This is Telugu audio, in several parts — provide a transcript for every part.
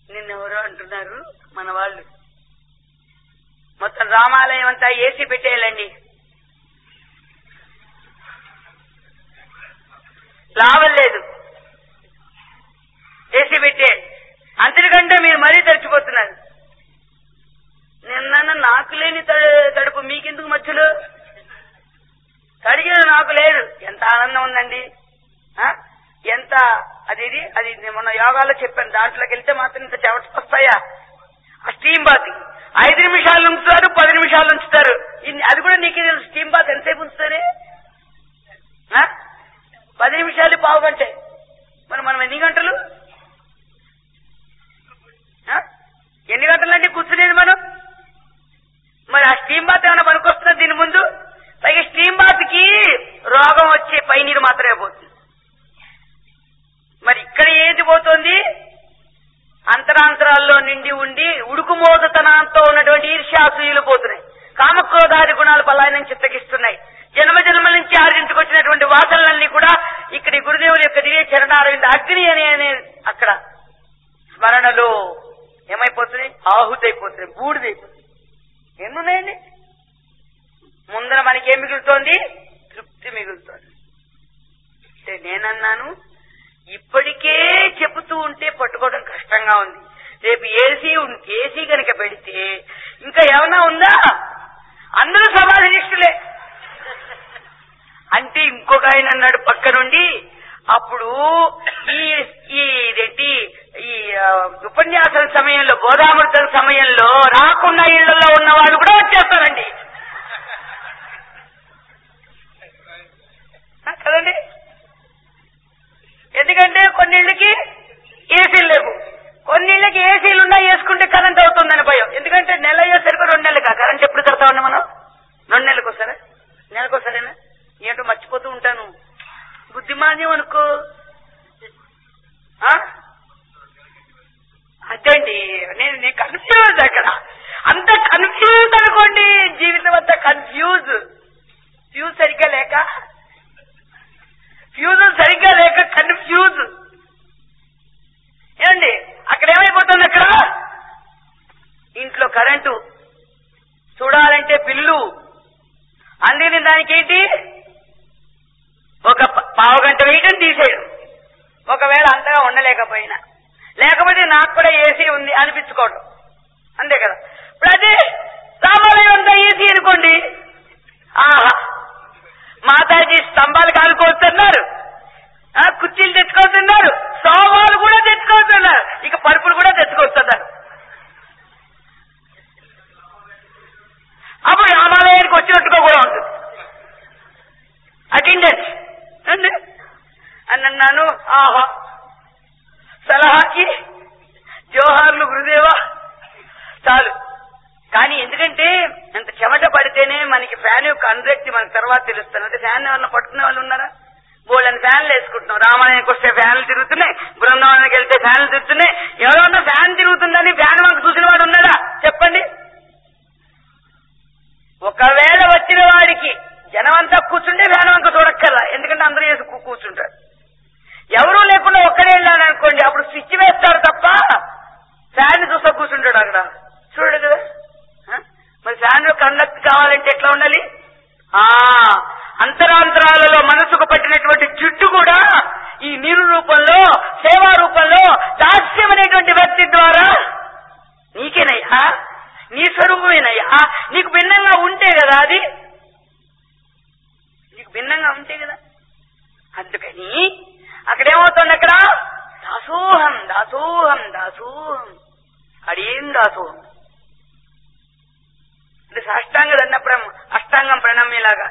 నిన్నెవరో అంటున్నారు మన వాళ్ళు మొత్తం రామాలయం అంతా ఏసీ పెట్టేయాలండి లాభం లేదు ఏసీ పెట్టేయాలి అంతటికంటే మీరు మరీ తడిచిపోతున్నారు నిన్న నాకు లేని తడు- తడుపు మీకెందుకు మధ్యలో తడిగిన నాకు లేదు ఎంత ఆనందం ఉందండి ఆ? ఎంత అది ఇది అది నేను మొన్న యోగాలో చెప్పాను దాంట్లోకి వెళ్తే మాత్రం ఇంత చెమట వస్తాయా ఆ స్టీమ్ బాత్ ఐదు నిమిషాలు ఉంచుతారు పది నిమిషాలు ఉంచుతారు ఇన్ని- అది కూడా నీకు తెలుసు స్టీమ్ బాత్ ఎంతసేపు ఉంచుతారే ఆ? పది నిమిషాలు పావు గంటే మరి మనం ఎన్ని గంటలు ఆ? ఎన్ని గంటలు అంటే కూర్చునేది మనం మరి ఆ స్టీమ్ బాత్ ఏమైనా పనికొస్తుందా దీని ముందు పైగా స్టీమ్ బాత్ కి రోగం వచ్చే పైనీరు మాత్రమే పోతుంది మరి ఇక్కడ ఏది పోతోంది అంతరాంతరాల్లో నిండి ఉండి ఉడుకుమోదుతనంతో ఉన్నటువంటి ఈర్ష్యాసూయులు పోతున్నాయి కామక్రోధాది గుణాలు పలాయనం చిత్తగిస్తున్నాయి జన్మ జన్మల నుంచి ఆర్జించుకొచ్చినటువంటి వాసనలన్నీ కూడా ఇక్కడి గురుదేవుల యొక్క దివ్య చరణారవింద అగ్ని అనే అనే అక్కడ స్మరణలో ఏమైపోతున్నాయి ఆహుతైపోతున్నాయి బూడిదైపోతుంది ఎన్నున్నాయండి ముందర మనకి ఏం మిగులుతోంది తృప్తి మిగులుతోంది అంటే నేనన్నాను ఇప్పటికే చెబుతూ ఉంటే పట్టుకోవడం కష్టంగా ఉంది రేపు ఏసీ ఉం- ఏసీ కనుక పెడితే ఇంకా ఏమైనా ఉందా అందరూ సమాధినిష్ఠులే అంటే ఇంకొక ఆయన అన్నాడు పక్క నుండి అప్పుడు ఈ ఈ ఇదేంటి ఈ ఆ, ఉపన్యాసం సమయంలో బోధామృతం సమయంలో రాకుండా ఇళ్లలో ఉన్న వాళ్ళు కూడా వచ్చేస్తారండి ఆ, కదండి ఎందుకంటే కొన్నిళ్ళకి ఏసీలు లేవు కొన్నిళ్ళకి ఏసీలు ఉన్నా వేసుకుంటే కరెంట్ అవుతుందని భయం ఎందుకంటే నెల అయ్యేసరికి రెండు నెలలు కా కరెంట్ ఎప్పుడు కడతా ఉన్నా మనం రెండు నెలలకు వస్తారా నెలకు వస్తారేనా ఏంటో మర్చిపోతూ ఉంటాను బుద్ధిమాన్యం అనుకో ఆ? అదేండి నేను నేను కన్ఫ్యూజ్ అక్కడ అంత కన్ఫ్యూజ్ అనుకోండి జీవితం అంతా కన్ఫ్యూజ్ ఫ్యూజ్ సరిగ్గా లేక ఫ్యూజ్ సరిగ్గా లేక కన్ఫ్యూజ్ ఏమండి అక్కడ ఏమైపోతుంది అక్కడ ఇంట్లో కరెంటు చూడాలంటే బిల్లు అందిన దానికి ఏంటి ఒక ప- పావు గంట వేయటం తీసేయడం ఒకవేళ అంతగా ఉండలేకపోయినా లేకపోతే నాకు కూడా ఏసీ ఉంది అనిపించుకోవడం అంతే కదా ఇప్పుడు అదే రామాలయం అంతా ఏసీ అనుకోండి ఆహా మాతాజీ స్తంభాలు కాలుకోతున్నారు ఆ, కుర్చీలు తెచ్చుకోతున్నారు సోమాలు కూడా తెచ్చుకోతున్నారు ఇక పరుపులు కూడా తెచ్చుకొస్తున్నారు అప్పుడు రామాలయానికి వచ్చినట్టుగా కూడా ఉంటుంది అటెండెన్స్ అండి అని అన్నాను ఆహా సలహాకి జోహార్లు గురుదేవా చాలు కానీ ఎందుకంటే అంత చెమట పడితేనే మనకి ఫ్యాన్ యొక్క అనురక్తి మనకి తర్వాత తెలుస్తుంది అంటే ఫ్యాన్ ఏమన్నా పట్టుకునే వాళ్ళు ఉన్నారా బోళ్ళని ఫ్యాన్లు వేసుకుంటున్నాం రామాలయానికి వస్తే ఫ్యాన్లు తిరుగుతున్నాయి బృందావనానికి వెళ్తే ఫ్యాన్లు తిరుగుతున్నాయి ఎవరన్నా ఫ్యాన్ తిరుగుతుందని ఫ్యాన్ వంక చూసిన వాడు ఉన్నాడా చెప్పండి ఒకవేళ వచ్చిన వాడికి జనమంతా కూర్చుంటే ఫ్యాన్ వంక చూడక్కర్లా ఎందుకంటే అందరూ వేసి కూ- కూర్చుంటారు ఎవరూ లేకుండా ఒక్కడే వెళ్ళాను అనుకోండి అప్పుడు స్విచ్ వేస్తారు తప్ప ఫ్యాన్ చూస్తా కూర్చుంటాడు అక్కడ చూడడు కదా ఆ? మరి ఫ్యాన్ యొక్క అనులక్తి కావాలంటే ఎట్లా ఉండాలి ఆ అంతరాంతరాలలో మనసుకు పట్టినటువంటి జిడ్డు కూడా ఈ నీరు రూపంలో సేవా రూపంలో దాస్యం అనేటువంటి వ్యక్తి ద్వారా నీకేనయ్యా నీ స్వరూపమేనయ్యా నీకు భిన్నంగా ఉంటే కదా అది నీకు భిన్నంగా ఉంటే కదా అందుకని అక్కడేమవుతుంది అక్కడ దాసోహం దాసోహం దాసోహం అడేం దాసోహం అంటే సాష్టాంగ దండప్రం అష్టాంగం ప్రణమ్యలాగా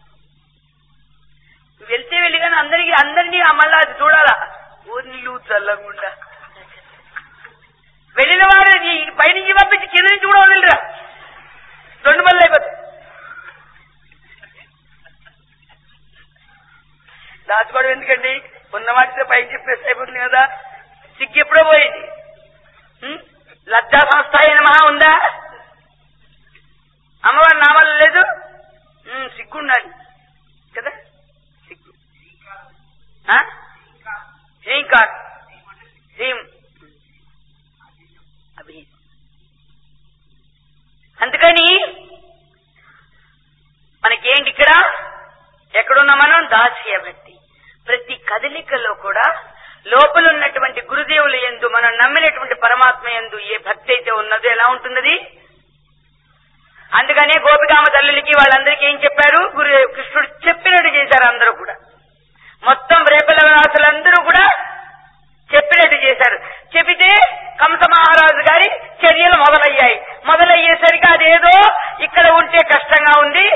వెళ్తే వెళ్ళి కానీ అందరికి అందరినీ ఆ మళ్ళా అది చూడాలా ఊరినిల్లు చల్లకుండా వెళ్ళిన వారు ఈ పైనుంచి పంపించి కింద నుంచి కూడా వదిలిరా రెండు మళ్ళీ అయిపోతాయి దాచుకోవడం ఎందుకండి ఉన్న వాటితో పైకి చెప్పేసి అయిపోతుంది కదా సిగ్గు ఎప్పుడో పోయింది ఉం? లజ్జా సంస్థ అయిన మహా ఉందా అమ్మవారి నామాలు లేదు ఉం, సిగ్గు ఉండాలి కదా సిగ్గు ఆ? శ్రీకార్ శ్రీం కదలికలో కూడా లోపల ఉన్నటువంటి గురుదేవుల ఎందు మనం నమ్మినటువంటి పరమాత్మ ఎందు ఏ భక్తి అయితే ఉన్నదో ఎలా ఉంటున్నది అందుకనే గోపికామ తల్లులకి వాళ్ళందరికీ ఏం చెప్పారు గురు కృష్ణుడు చెప్పినట్టు చేశారు అందరూ కూడా మొత్తం రేపల రాసులందరూ కూడా చెప్పినట్టు చేశారు చెబితే కంస మహారాజు గారి చర్యలు మొదలయ్యాయి మొదలయ్యేసరికి అదేదో ఇక్కడ ఉంటే కష్టంగా ఉంది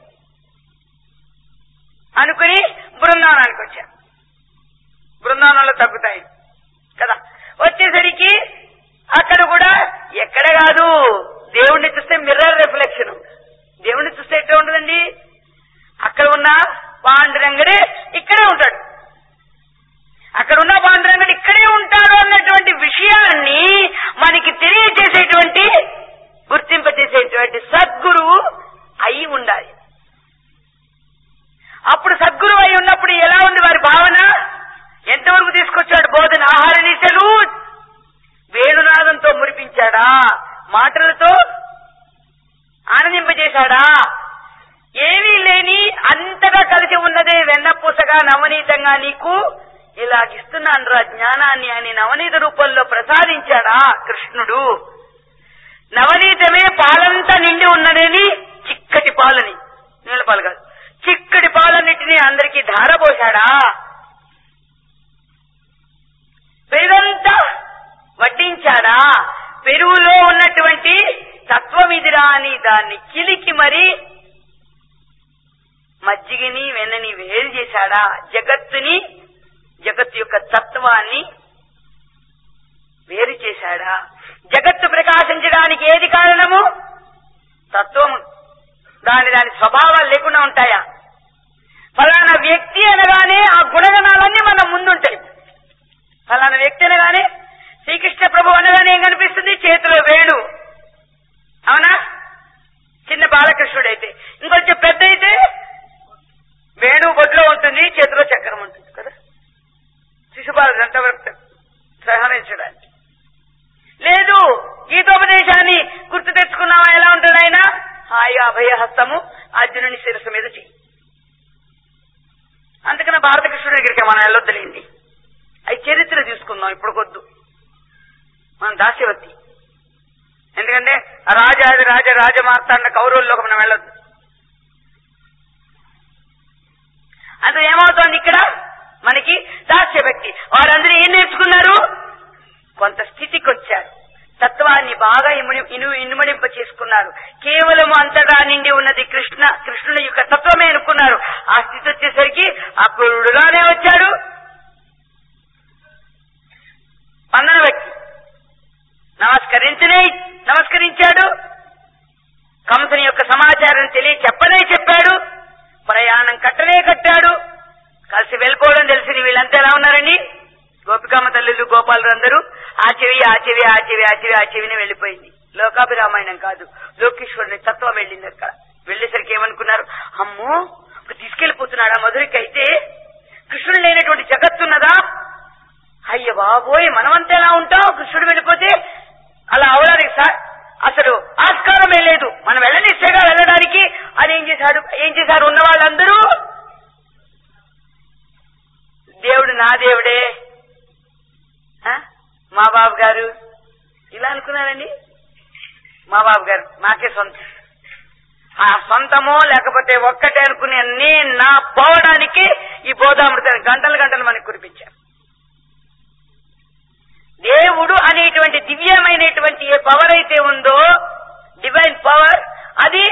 అనుకుని బృందావనానికి వచ్చారు బృందావనంలో తగ్గుతాయి కదా వచ్చేసరికి అక్కడ కూడా ఎక్కడ కాదు దేవుణ్ణి చూస్తే మిర్రర్ రిఫ్లెక్షన్ దేవుణ్ణి చూస్తే ఎట్లా ఉంటుందండి అక్కడ ఉన్న పాండురంగడే ఇక్కడే ఉంటాడు అక్కడ ఉన్న పాండురంగడు ఇక్కడే ఉంటాడు అన్నటువంటి విషయాన్ని మనకి తెలియజేసేటువంటి గుర్తింపజేసేటువంటి సద్గురువు అయి ఉండాలి అప్పుడు సద్గురువు అయి ఉన్నప్పుడు ఎలా ఉంది వారి భావన ఎంతవరకు తీసుకొచ్చాడు బోధన ఆహార నిశలు వేణునాదంతో మురిపించాడా మాటలతో ఆనందింపజేశాడా ఏమీ లేని అంతగా కలిసి ఉన్నదే వెన్నపూసగా నవనీతంగా నీకు ఇలాగిస్తున్నాను రా జ్ఞానాన్ని అని నవనీత రూపంలో ప్రసాదించాడా కృష్ణుడు నవనీతమే పాలంతా నిండి ఉన్నదేని చిక్కటి పాలని నీళ్ళ పాలు కాదు చిక్కటి పాలన్నిటినీ అందరికీ ధారపోశాడా పెరుగంతా వడ్డించాడా పెరుగులో ఉన్నటువంటి తత్వమిదిరా అని దాన్ని చిలికి మరి మజ్జిగని వెన్నని వేరు చేశాడా జగత్తుని జగత్తు యొక్క తత్వాన్ని వేరు చేశాడా జగత్తు ప్రకాశించడానికి ఏది కారణము తత్వము దాని దాని స్వభావాలు లేకుండా ఉంటాయా ఫలానా వ్యక్తి అనగానే ఆ గుణగణాలన్నీ మన ముందుంటాయి ఫలానా వ్యక్తి అనగానే శ్రీకృష్ణ ప్రభు అనగానే ఏం కనిపిస్తుంది చేతిలో వేణు అవునా చిన్న బాలకృష్ణుడైతే ఇంకొంచెం పెద్ద అయితే వేణు బొడ్లో ఉంటుంది చేతిలో చక్రం ఉంటుంది కదా శిశుపాలు ఎంతవరకు సహనించడానికి లేదు గీతోపదేశాన్ని గుర్తు తెచ్చుకున్నావా ఎలా ఉంటుంది ఆయన హాయిగా అభయహస్తము అర్జునుని శిరస్సు మీద చెయ్యి అందుకని భారతకృష్ణుడి దగ్గరికి మనం వెళ్ళొద్దులేండి అవి చరిత్ర తీసుకుందాం ఇప్పుడు కొద్దు మనం దాస్యవతి ఎందుకంటే రాజాది రాజ రాజమార్తాండ కౌరవుల్లోకి మనం వెళ్ళొద్దు అది ఏమవుతోంది ఇక్కడ మనకి దాస్య వ్యక్తి వారందరూ ఏం నేర్చుకున్నారు కొంత స్థితికి వచ్చారు తత్వాన్ని బాగా ఇముడి ఇను ఇనుమడింప చేసుకున్నారు కేవలం అంతగా నిండి ఉన్నది కృష్ణ కృష్ణుని యొక్క తత్వమే అనుకున్నారు ఆ స్థితి వచ్చేసరికి అప్పుడుగానే వచ్చాడు వందన వ్యక్తి నమస్కరించనే నమస్కరించాడు కంసుని యొక్క సమాచారం తెలియ చెప్పనే చెప్పాడు ప్రయాణం కట్టనే కట్టాడు కలిసి వెళ్ళిపోవడం తెలిసి వీళ్ళంతా ఎలా ఉన్నారండి గోపికామ తల్లులు గోపాలు అందరూ ఆ చెవి ఆ చెవి ఆ చెవి ఆ చెవి ఆ చెవిని వెళ్ళిపోయింది లోకాభిరామాయణం కాదు లోకేశ్వరుని తత్వం వెళ్ళింది అక్కడ వెళ్ళేసరికి ఏమనుకున్నారు అమ్మో ఇప్పుడు తీసుకెళ్లిపోతున్నాడా మధురికి అయితే కృష్ణుడు లేనటువంటి జగత్తున్నదా అయ్య బాబోయ్ మనమంతా ఎలా ఉంటాం కృష్ణుడు వెళ్ళిపోతే అలా అవడానికి సా- అసలు ఆస్కారమే లేదు మనం వెళ్ళనిస్తేగా వెళ్ళడానికి అని ఏం చేశాడు ఏం చేశారు ఉన్న వాళ్ళందరూ దేవుడు నా దేవుడే ఆ? మా బాబు గారు ఇలా అనుకున్నారండి మా బాబు గారు నాకే సొంతం ఆ సొంతమో లేకపోతే ఒక్కటే అనుకునే నేను నా పోవడానికి ఈ బోధామృతాన్ని గంటలు గంటలు మనకు కురిపించారు దేవుడు అనేటువంటి దివ్యమైనటువంటి ఏ పవర్ అయితే ఉందో డివైన్ పవర్ అది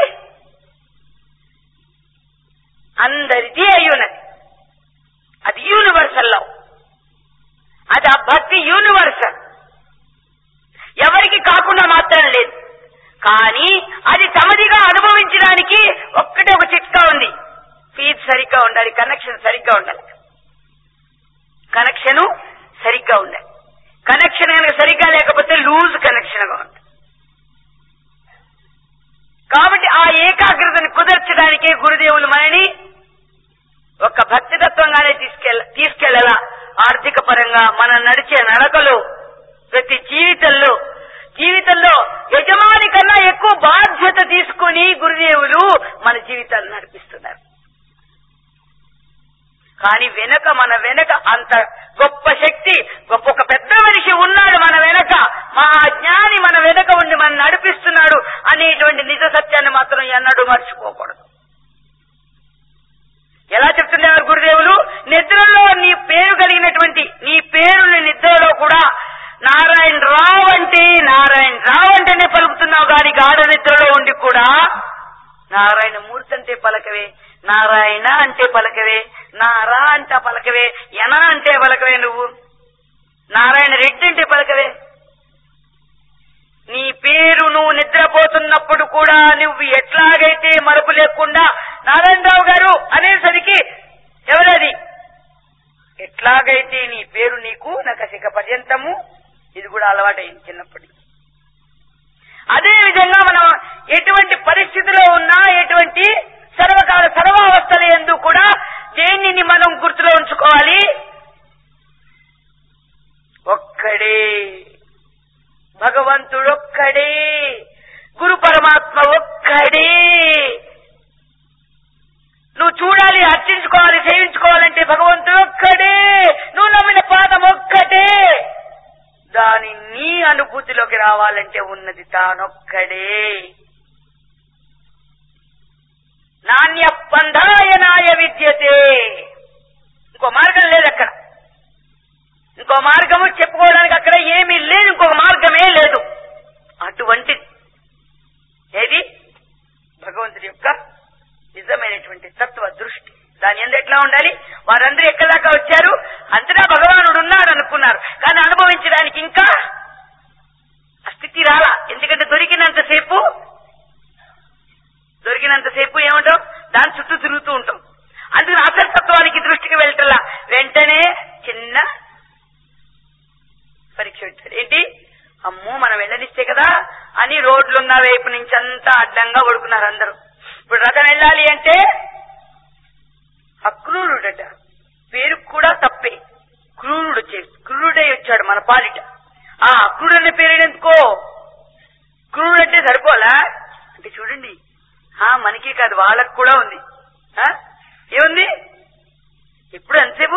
అందరిది అయ్యున్నది అది యూనివర్సల్ లవ్ అది ఆ భక్తి యూనివర్సల్ ఎవరికి కాకుండా మాత్రం లేదు కానీ అది తమదిగా అనుభవించడానికి ఒక్కటే ఒక చిట్కా ఉంది ఫీజ్ సరిగ్గా ఉండాలి కనెక్షన్ సరిగ్గా ఉండాలి కనెక్షన్ సరిగ్గా ఉండాలి కనెక్షన్ కనుక సరిగ్గా లేకపోతే లూజ్ కనెక్షన్ గా ఉంటుంది కాబట్టి ఆ ఏకాగ్రతను కుదర్చడానికే గురుదేవులు మనని ఒక భక్తితత్వంగానే తీసుకెళ్ళ తీసుకెళ్లాలా ఆర్థిక పరంగా మన నడిచే నడకలో ప్రతి జీవితంలో జీవితంలో యజమాని కన్నా ఎక్కువ బాధ్యత తీసుకుని గురుదేవులు మన జీవితాలు నడిపిస్తున్నారు కానీ వెనక మన వెనక అంత గొప్ప శక్తి గొప్ప ఒక పెద్ద మనిషి ఉన్నాడు మన వెనక మహాజ్ఞాని మన వెనక ఉండి మన నడిపిస్తున్నాడు అనేటువంటి నిజ సత్యాన్ని మాత్రం ఎన్నడూ మర్చిపోకూడదు ఎలా చెప్తున్నారు గురుదేవులు నిద్రలో నీ పేరు కలిగినటువంటి నీ పేరుని నిద్రలో కూడా నారాయణ రావు అంటే నారాయణ రావు అంటేనే పలుకుతున్నావు గాని గాఢ నిద్రలో ఉండి కూడా నారాయణ మూర్తి అంటే పలకవే నారాయణ అంటే పలకవే నారా అంటే పలకవే ఎన అంటే పలకవే నువ్వు నారాయణ రెడ్డి అంటే పలకవే నీ పేరు నువ్వు నిద్రపోతున్నప్పుడు కూడా నువ్వు ఎట్లాగైతే మరుపు లేకుండా నారాయణరావు గారు అనేసరికి ఎవరది ఎట్లాగైతే నీ పేరు నీకు నకసిక పర్యంతము ఇది కూడా అలవాటైంది చిన్నప్పటి నుంచి. అదే విధంగా మనం ఎటువంటి పరిస్థితిలో ఉన్నా ఎటువంటి సర్వకాల సర్వావస్థల ఎందు కూడా దేనిని మనం గుర్తులో ఉంచుకోవాలి ఒక్కడే భగవంతుడొక్కడే గురు పరమాత్మ ఒక్కడే నువ్వు చూడాలి అర్చించుకోవాలి సేవించుకోవాలంటే భగవంతుడు ఒక్కడే నువ్వు నమ్మిన పాదం ఒక్కటే దాని నీ అనుభూతిలోకి రావాలంటే ఉన్నది తానొక్కడే నాణ్య పంధాయనాయ విద్యతే ఇంకో మార్గం లేదు అక్కడ ఇంకో మార్గము చెప్పుకోవడానికి అక్కడ ఏమీ లేదు ఇంకొక మార్గమే లేదు అటువంటి ఏది భగవంతుడి యొక్క నిజమైనటువంటి తత్వ దృష్టి దాని ఎందు ఎట్లా ఉండాలి వారందరూ ఎక్కడి దాకా వచ్చారు అంతటా భగవానుడు ఉన్నాడు అనుకున్నారు కానీ అనుభవించడానికి ఇంకా ఆ స్థితి రాలా ఎందుకంటే దొరికినంతసేపు దొరికినంతసేపు ఏముంటాం దాని చుట్టూ తిరుగుతూ ఉంటాం అందుకని అసతత్వానికి దృష్టికి వెళ్ళటలా వెంటనే చిన్న పరీక్ష పెట్టాడు ఏంటి అమ్మో మనం వెళ్ళనిస్తే కదా అని రోడ్లున్న వైపు నుంచి అంతా అడ్డంగా పడుకున్నారు అందరూ ఇప్పుడు రథం వెళ్ళాలి అంటే అక్రూరుడట పేరు కూడా తప్పే క్రూరుడు వచ్చేది క్రూరుడై వచ్చాడు మన పాలిట ఆ అక్రూరుడు అనే పేరు ఎందుకో క్రూరుడు అంటే సరిపోలా అంటే చూడండి ఆ మనకి కాదు వాళ్ళకు కూడా ఉంది ఆ ఏముంది ఎప్పుడు ఎంతసేపు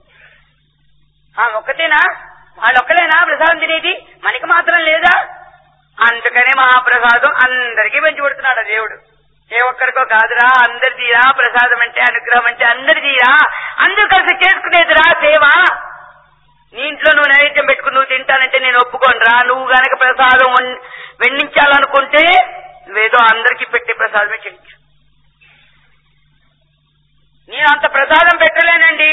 ఆ ఒక్కతేనా వాళ్ళొక్కలేనా ప్రసాదం తినేది మనకి మాత్రం లేదా అందుకనే మహాప్రసాదం అందరికీ పంచి పెడుతున్నాడు ఆ దేవుడు ఏ ఒక్కరికో కాదురా అందరిదిరా ప్రసాదం అంటే అనుగ్రహం అంటే అందరిదిరా అందరూ కలిసి చేసుకునేదిరా సేవ నీ ఇంట్లో నువ్వు నైవేద్యం పెట్టుకుని నువ్వు తింటానంటే నేను ఒప్పుకోనరా నువ్వు గనక ప్రసాదం వం- వెన్నించాలనుకుంటే నువ్వేదో అందరికీ పెట్టే ప్రసాదమే చెయ్యు నేను అంత ప్రసాదం పెట్టలేనండి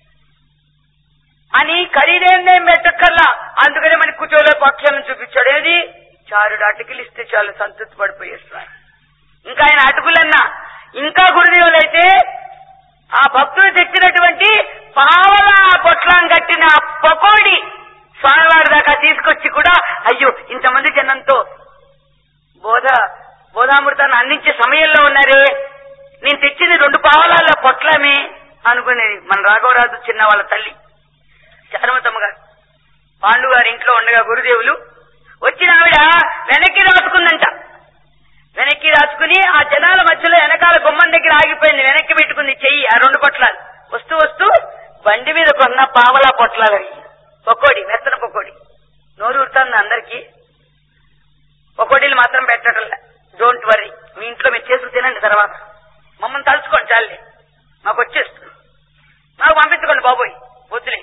అని ఖరీదైందేం పెట్టక్కర్లా అందుకనే మనకి కుచోలో పక్షాలను చూపించాడు ఏది చారుడు అటుకులు ఇస్తే చాలు సంతృప్తి పడిపోయేస్తున్నారు ఇంకా ఆయన అటుకులన్నా ఇంకా గురుదేవులైతే ఆ భక్తులు తెచ్చినటువంటి పావల పొట్లం కట్టిన పకోడి స్వామివారి దాకా తీసుకొచ్చి కూడా అయ్యో ఇంతమంది జనంతో బోధ బోధామృతాన్ని అందించే సమయంలో ఉన్నారే నేను తెచ్చింది రెండు పావలాల పొట్లమే అనుకునేది మన రాఘవరాజు చిన్న వాళ్ళ తల్లి చారుమతమ్మ గారు పాండు గారి ఇంట్లో ఉండగా గురుదేవులు వచ్చిన ఆవిడ వెనక్కి రాసుకుందంట వెనక్కి రాసుకుని ఆ జనాల మధ్యలో వెనకాల గుమ్మం దగ్గర ఆగిపోయింది వెనక్కి పెట్టుకుంది చెయ్యి ఆ రెండు పొట్లాలు వస్తూ వస్తూ బండి మీద కొన్న పావలా పొట్లాలు అవి పకోడి మెత్తన పకోడి నోరు ఊరుతుంది అందరికి పకోడీలు మాత్రం పెట్టడంలే డోంట్ వరీ మీ ఇంట్లో మీరు చేసుకు తినండి తర్వాత మమ్మల్ని తలుచుకోండి చాలే మాకు వచ్చేస్తుంది మాకు పంపించుకోండి బాబోయ్ వద్దులే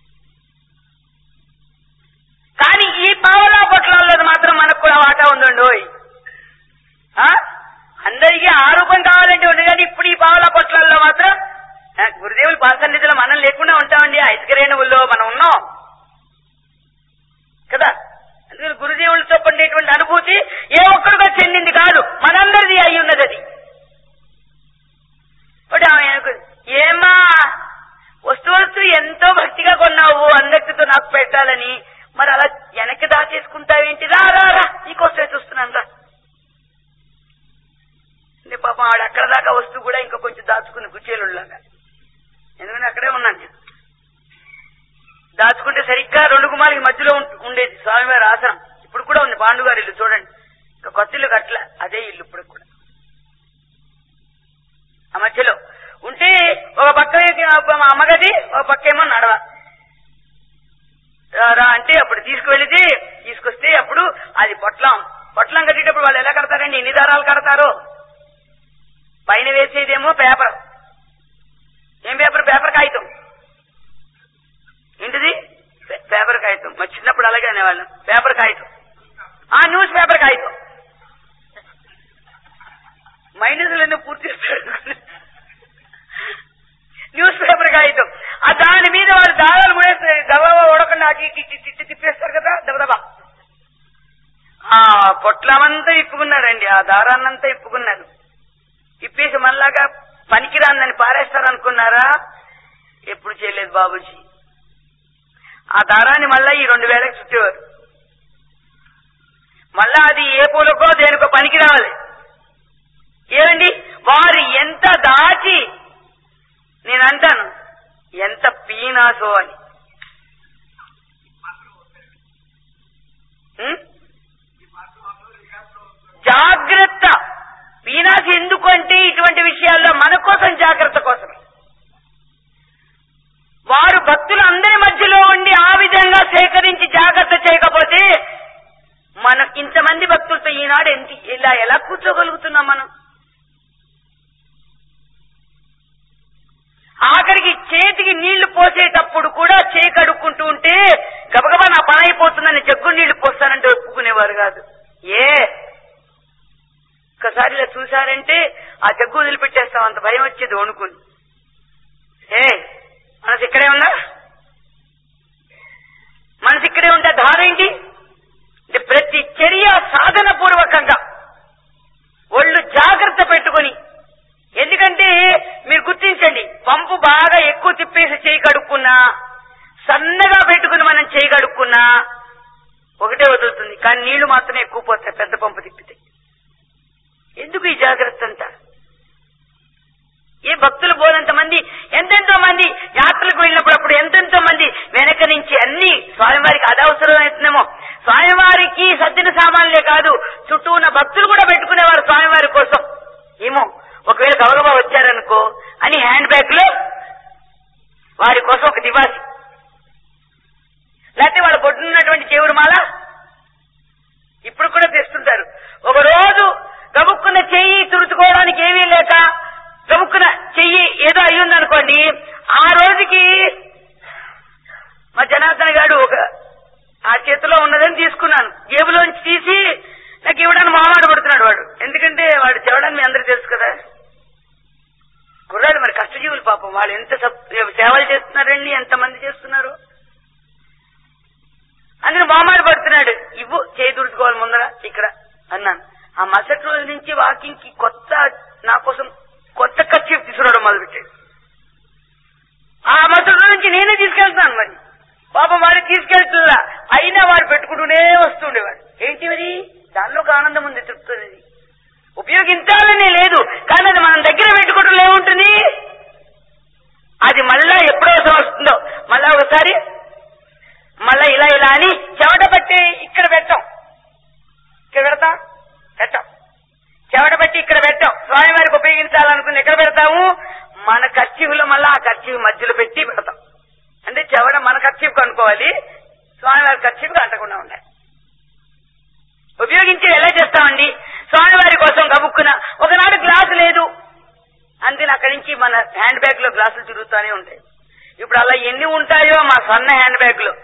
కానీ ఈ పావలా పొట్లాల్లో మాత్రం మనకు కూడా వాటా ఉందండి ఓయ్ ఆ? అందరికీ ఆ రూపం కావాలంటే ఉంది కానీ ఇప్పుడు ఈ పావలా పొట్లాల్లో మాత్రం ఆ, గురుదేవులు పాసన్నిధిలో మనం లేకుండా ఉంటామండి ఆ ఇసుక రేణువుల్లో మనం ఉన్నాం కదా అందుకని గురుదేవులతో పొందేటువంటి అనుభూతి ఏ ఒక్కరికో చెందింది కాదు మనందరిది అయి ఉన్నది అది ఇప్పుడు ఆమె అనుకుంది, ఏమ్మా వస్తు వస్తు ఎంతో భక్తిగా కొన్నావు అందరితో నాకు పెట్టాలని మరి అలా వెనక్కి దాచేసుకుంటావేంటి రా రా రా నీకోసమే చూస్తున్నాను రా అంటే పాపం ఆవిడ అక్కడ దాకా వస్తూ కూడా ఇంకా కొంచెం దాచుకుంది కుచేలులాగా ఎందుకంటే అక్కడే ఉన్నాను నేను. దాచుకుంటే సరిగ్గా రెండు గుమాలకి మధ్యలో ఉం- ఉండేది స్వామివారి ఆసనం ఇప్పుడు కూడా ఉంది పాండుగారి ఇల్లు చూడండి ఇంకా కొత్త ఇల్లు కట్టలే అదే ఇల్లు ఇప్పుడు కూడా ఆ మధ్యలో ఉంటే ఒక పక్క మా అమ్మగది ఒక పక్క ఏమో నడవ రా, రా అంటే అప్పుడు తీసుకువెళితే తీసుకొస్తే అప్పుడు అది పొట్లం పొట్లం కట్టేటప్పుడు వాళ్ళు ఎలా కడతారండి ఎన్ని దారాలు కడతారో పైన వేసేదేమో పేపర్ ఏం పేపర్ పేపర్ కాగితం ఏంటిది పే- పేపర్ కాగితం మా చిన్నప్పుడు అలాగే అనేవాళ్ళం పేపర్ కాగితం ఆ న్యూస్ పేపర్ కాగితం మైనస్లన్నీ పూర్తి చేస్తాడు న్యూస్ పేపర్ కాగితం ఆ దాని మీద వాళ్ళు దారాలు కూడా గబగబా ఉడకుండా అటు ఇటు ఇటు ఇటు ఇటు తిప్పేస్తారు కదా దబదబా ఆ పొట్లమంతా ఇప్పుకున్నారండి ఆ దారాన్నంతా ఇప్పుకున్నారు ఇప్పేసి మళ్ళాగా పనికిరాందని పారేస్తారు అనుకున్నారా ఎప్పుడు చేయలేదు బాబుజీ ఆ దారాన్ని మళ్ళా ఈ రెండు వేలకు చుట్టేవారు మళ్ళా అది ఏ పూలకో దేనికో పనికి రావాలి ఏమండి వారు ఎంత దాచి నేను అంటాను ఎంత పీనాసో అని ఉం? జాగ్రత్త పీనాసి ఎందుకు అంటే ఇటువంటి విషయాల్లో మన కోసం జాగ్రత్త కోసం వారు భక్తులు అందరి మధ్యలో ఉండి ఆ విధంగా సేకరించి జాగ్రత్త చేయకపోతే మనం ఇంతమంది భక్తులతో ఈనాడు ఎంత ఇలా ఎలా కూర్చోగలుగుతున్నాం మనం ఆఖరికి చేతికి నీళ్లు పోసేటప్పుడు కూడా చేయి కడుక్కుంటూ ఉంటే గబగబా నా పని అయిపోతుందని జగ్గు నీళ్లు పోస్తానంటే ఒప్పుకునేవారు కాదు ఏ ఒక్కసారి ఇలా చూశారంటే ఆ జగ్గు వదిలిపెట్టేస్తాం అంత భయం వచ్చేది వణుకుని ఏ మనసు ఇక్కడే ఉందా మనసు ఇక్కడే ఉందా ధార ఏంటి అంటే ప్రతి చర్య సాధన పూర్వకంగా ఒళ్ళు జాగ్రత్త పెట్టుకొని ఎందుకంటే మీరు గుర్తించండి పంపు బాగా ఎక్కువ తిప్పేసి చేయి కడుక్కున్నా సన్నగా పెట్టుకుని మనం చేయి కడుక్కున్నా ఒకటే వదులుతుంది కానీ నీళ్లు మాత్రమే ఎక్కువ పోతాయి పెద్ద పంపు తిప్పితే ఎందుకు ఈ జాగ్రత్త అంతా ఏ భక్తులు పోనంత మంది ఎంతెంతో మంది యాత్రలకు వెళ్ళినప్పుడు అప్పుడు ఎంతెంతో మంది వెనక నుంచి అన్ని స్వామివారికి అది అవసరం అవుతుందేమో స్వామివారికి సజ్జన సామాన్లే కాదు చుట్టూ ఉన్న భక్తులు కూడా పెట్టుకునేవారు స్వామివారి కోసం ఏమో ఒకవేళ గౌరవ వచ్చారనుకో అని హ్యాండ్ బ్యాగ్ లో వారి కోసం ఒక దివాసి లేకపోతే వాళ్ళ పొద్దున్నటువంటి చెవురు మాల ఇప్పుడు కూడా తెస్తుంటారు ఒక రోజు గబుక్కున్న చెయ్యి తుడుచుకోవడానికి ఏమీ లేక గబుక్కున చెయ్యి ఏదో అయ్యిందనుకోండి ఆ రోజుకి మా జనార్దన్ గారు ఒక ఆ చేతిలో ఉన్నదని తీసుకున్నాను జేబులోంచి తీసి నాకు ఇవ్వడానికి మొహమాట పడుతున్నాడు వాడు ఎందుకంటే వాడు చెవడానికి మీ అందరికి తెలుసు కదా కుర్రాడు మరి కష్టజీవులు పాపం వాళ్ళు ఎంత సప్- సేవలు చేస్తున్నారండి ఎంత మంది చేస్తున్నారు అందులో మొహమాట పడుతున్నాడు ఇవ్వు చేయి తుడుచుకోవాలి ముందర ఇక్కడ అన్నాను ఆ మరుసటి రోజు నుంచి వాకింగ్ కి కొత్త నా కోసం కొత్త ఖర్చు తీసుకురావడం మొదలుపెట్టాడు ఆ మరుసటి రోజు నుంచి నేనే తీసుకెళ్తాను మరి పాపం వాడు తీసుకెళ్తుందా అయినా వాడు పెట్టుకుంటూనే వస్తుండేవాడు ఏంటి మరి దానిలో ఒక ఆనందం ఉంది తృప్తి అనేది ఉపయోగించాలనే లేదు కానీ అది మనం దగ్గర పెట్టుకోవడం ఏముంటుంది అది మళ్ళా ఎప్పుడో అవసరం వస్తుందో మళ్ళా ఒకసారి మళ్ళా ఇలా ఇలా అని చెమట పట్టి ఇక్కడ పెట్టాం ఇక్కడ పెడతాం పెట్టాం చెమట పట్టి ఇక్కడ పెట్టాం స్వామివారికి ఉపయోగించాలనుకుని ఎక్కడ పెడతాము మన ఖర్చీలో మళ్ళా ఆ ఖర్చీ మధ్యలో పెట్టి పెడతాం అంటే చెవడ మన ఖర్చీపు అనుకోవాలి స్వామివారి ఖర్చీపు అంటకుండా ఉండాలి ఉపయోగించి ఎలా చేస్తామండి స్వామివారి కోసం గబుక్కున ఒకనాడు గ్లాసు లేదు అందుకని అక్కడి నుంచి మన హ్యాండ్ బ్యాగ్ లో గ్లాసులు తిరుగుతూనే ఉంటాయి ఇప్పుడు అలా ఎన్ని ఉంటాయో మా సన్న హ్యాండ్ బ్యాగ్ లో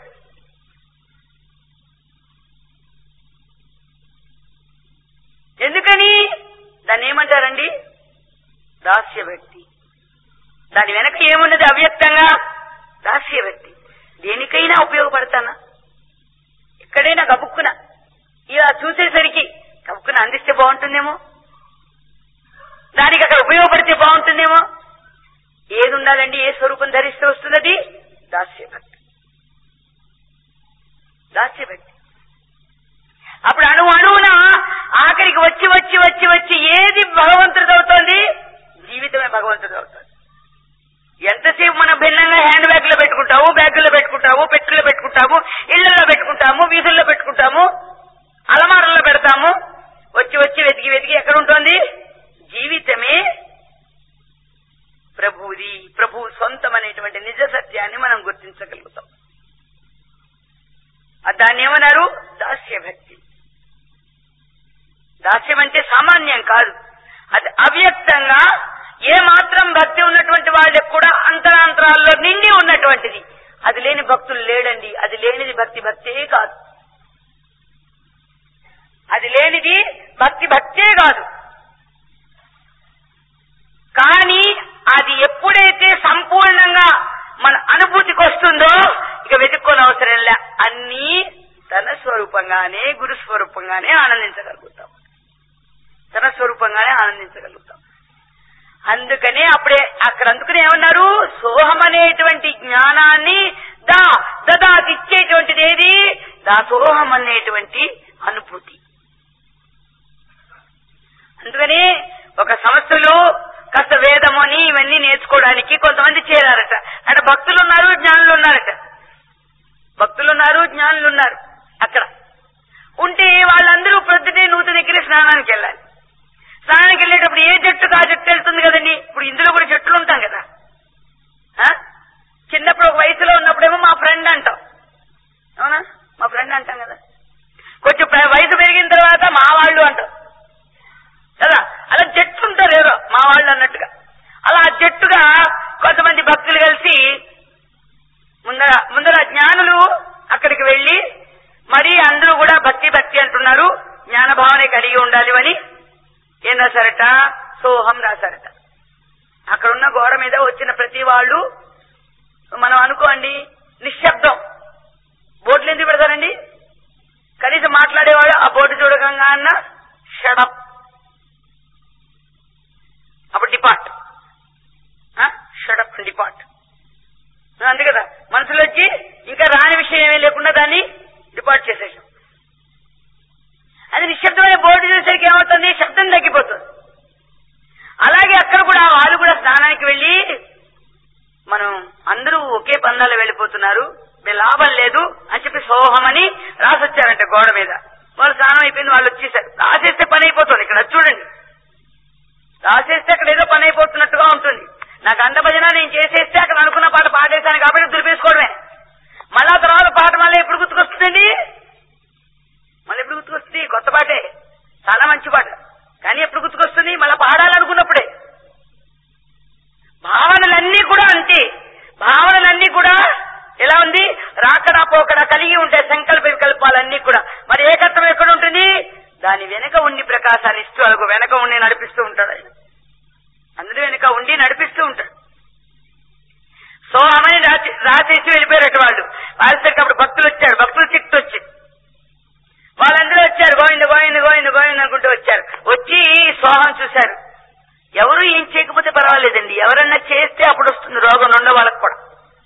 ఎందుకని దాన్ని ఏమంటారండి దాస్య వ్యక్తి దాని వెనక ఏమున్నది అవ్యక్తంగా దాస్య వ్యక్తి దేనికైనా ఉపయోగపడతానా ఎక్కడైనా గబుక్కున ఇలా చూసేసరికి గబుక్కున అందిస్తే బాగుంటుందేమో దానికి అక్కడ ఉపయోగపడితే బాగుంటుందేమో ఏది ఉండాలండి ఏ స్వరూపం ధరిస్తే వస్తున్నది దాస్య భక్తి దాస్య భక్తి అప్పుడు అణువు అణువున ఆఖరికి వచ్చి వచ్చి వచ్చి వచ్చి ఏది భగవంతుడు అవుతోంది జీవితమే భగవంతుడు అవుతుంది ఎంతసేపు మనం భిన్నంగా హ్యాండ్ బ్యాగ్ లో పెట్టుకుంటాము బ్యాగుల్లో పెట్టుకుంటాము పెట్టులో పెట్టుకుంటాము ఇళ్లలో పెట్టుకుంటాము వీధుల్లో పెట్టుకుంటాము అలమారల్లో పెడతాము వచ్చి వచ్చి వెతికి వెతికి ఎక్కడ ఉంటుంది జీవితమే ఆనందించగలుగుతాం ఆ దాన్ని ఏమన్నారు దాస్య భక్తి దాస్యం అంటే సామాన్యం కాదు అది అవ్యక్తంగా ఏ మాత్రం భక్తి ఉన్నటువంటి వాళ్ళకి కూడా అంతరాంతరాల్లో నిండి ఉన్నటువంటిది అది లేని భక్తులు లేడండి అది లేనిది భక్తి భక్తే కాదు అది లేనిది భక్తి భక్తే కాదు కానీ అది ఎప్పుడైతే సంపూర్ణంగా మన అనుభూతికి వస్తుందో ఇక వెతుక్కోని అవసరం లే అన్నీ తన స్వరూపంగానే గురు స్వరూపంగానే ఆనందించగలుగుతాం తన స్వరూపంగానే ఆనందించగలుగుతాం అందుకనే అప్పుడే అక్కడ అందుకనే ఏమన్నారు సోహం అనేటువంటి జ్ఞానాన్ని దా దదాతి ఇచ్చేటువంటిది ఏది దాసోహం అనేటువంటి అనుభూతి అందుకని ఒక సంస్థలో కాస్త వేదము అని ఇవన్నీ నేర్చుకోవడానికి కొంతమంది చేరారట అంటే భక్తులు ఉన్నారు జ్ఞానులు ఉన్నారట భక్తులు ఉన్నారు జ్ఞానులు ఉన్నారు అక్కడ ఉంటే వాళ్ళందరూ ప్రొద్దుటే నూతన దగ్గర స్నానానికి వెళ్ళాలి స్నానానికి వెళ్ళేటప్పుడు ఏ జట్టుకు ఆ జట్టు వెళ్తుంది కదండి ఇప్పుడు ఇందులో కూడా జట్టులు ఉంటాం కదా ఆ? చిన్నప్పుడు ఒక వయసులో ఉన్నప్పుడేమో మా ఫ్రెండ్ అంటాం అవునా మా ఫ్రెండ్ అంటాం కదా కొంచెం ప్ర- వయసు పెరిగిన తర్వాత మా వాళ్ళు అంటాం కదా అలా జట్టు ఉంటారు ఏదో మా వాళ్ళు అన్నట్టుగా అలా జట్టుగా కొంతమంది భక్తులు కలిసి ముందర ముందర జ్ఞానులు అక్కడికి వెళ్లి మరి అందరూ కూడా భక్తి భక్తి అంటున్నారు జ్ఞాన భావనే కలిగి ఉండాలి అని ఏం రాశారట సోహం రాశారట అక్కడ ఉన్న గోడ మీద వచ్చిన ప్రతి వాళ్ళు మనం అనుకోండి నిశ్శబ్దం బోర్డులు ఎందుకు పెడతారండి కనీసం మాట్లాడేవాడు ఆ బోర్డు చూడకంగా అన్న షడప్ అప్పుడు డిపార్ట్ షడప్ డిపార్ట్ అంతే కదా మనసులో వచ్చి ఇంకా రాని విషయం ఏమీ లేకుండా దాన్ని డిపార్ట్ చేసేసాం అది నిశ్శబ్దమైన బోర్డు చూసేసరికి ఏమవుతుంది శబ్దం తగ్గిపోతుంది అలాగే అక్కడ కూడా వాళ్ళు కూడా స్నానానికి వెళ్లి మనం అందరూ ఒకే పందాలు వెళ్ళిపోతున్నారు మీ లాభం లేదు అని చెప్పి సోహమని రాసొచ్చారంట గోడ మీద వాళ్ళు స్నానం అయిపోయింది వాళ్ళు వచ్చేసారు రాసేస్తే పని అయిపోతుంది ఇక్కడ చూడండి రాసేస్తే అక్కడ ఏదో పని అయిపోతున్నట్టుగా ఉంటుంది నాకు అంత భజన నేను చేసేస్తే అక్కడ అనుకున్న పాట పాడేశాను కాబట్టి దులిపేసుకోవడమే మళ్ళా తర్వాత పాట మళ్ళీ ఎప్పుడు గుర్తుకొస్తుందండి మళ్ళీ ఎప్పుడు గుర్తుకొస్తుంది కొత్త పాటే చాలా మంచి పాట కానీ ఎప్పుడు గుర్తుకొస్తుంది మళ్ళీ పాడాలనుకున్నప్పుడే భావనలన్నీ కూడా అంతే భావనలన్నీ కూడా ఎలా ఉంది రాకడా పోకడా కలిగి ఉంటాయి సంకల్ప వికల్పాలన్నీ కూడా మరి ఏకత్వం ఎక్కడ ఉంటుంది దాని వెనక ఉండి ప్రకాశాన్ని ఇస్తూ అలకు వెనక ఉండి నడిపిస్తూ ఉంటాడు ఆయన అందరూ వెనక ఉండి నడిపిస్తూ ఉంటాడు సో ఆమెని రాసి- రాసేసి వెళ్ళిపోయారట వాళ్ళు రాసేసరికి అప్పుడు భక్తులు వచ్చారు భక్తులు చిట్టు వచ్చింది వాళ్ళందరూ వచ్చారు గోవింద గోవింద గోవింద గోవింద అనుకుంటూ వచ్చారు వచ్చి సోహం చూశారు ఎవరు ఏం చేయకపోతే పర్వాలేదండి ఎవరన్నా చేస్తే అప్పుడు వస్తుంది రోగం రెండో వాళ్ళకి కూడా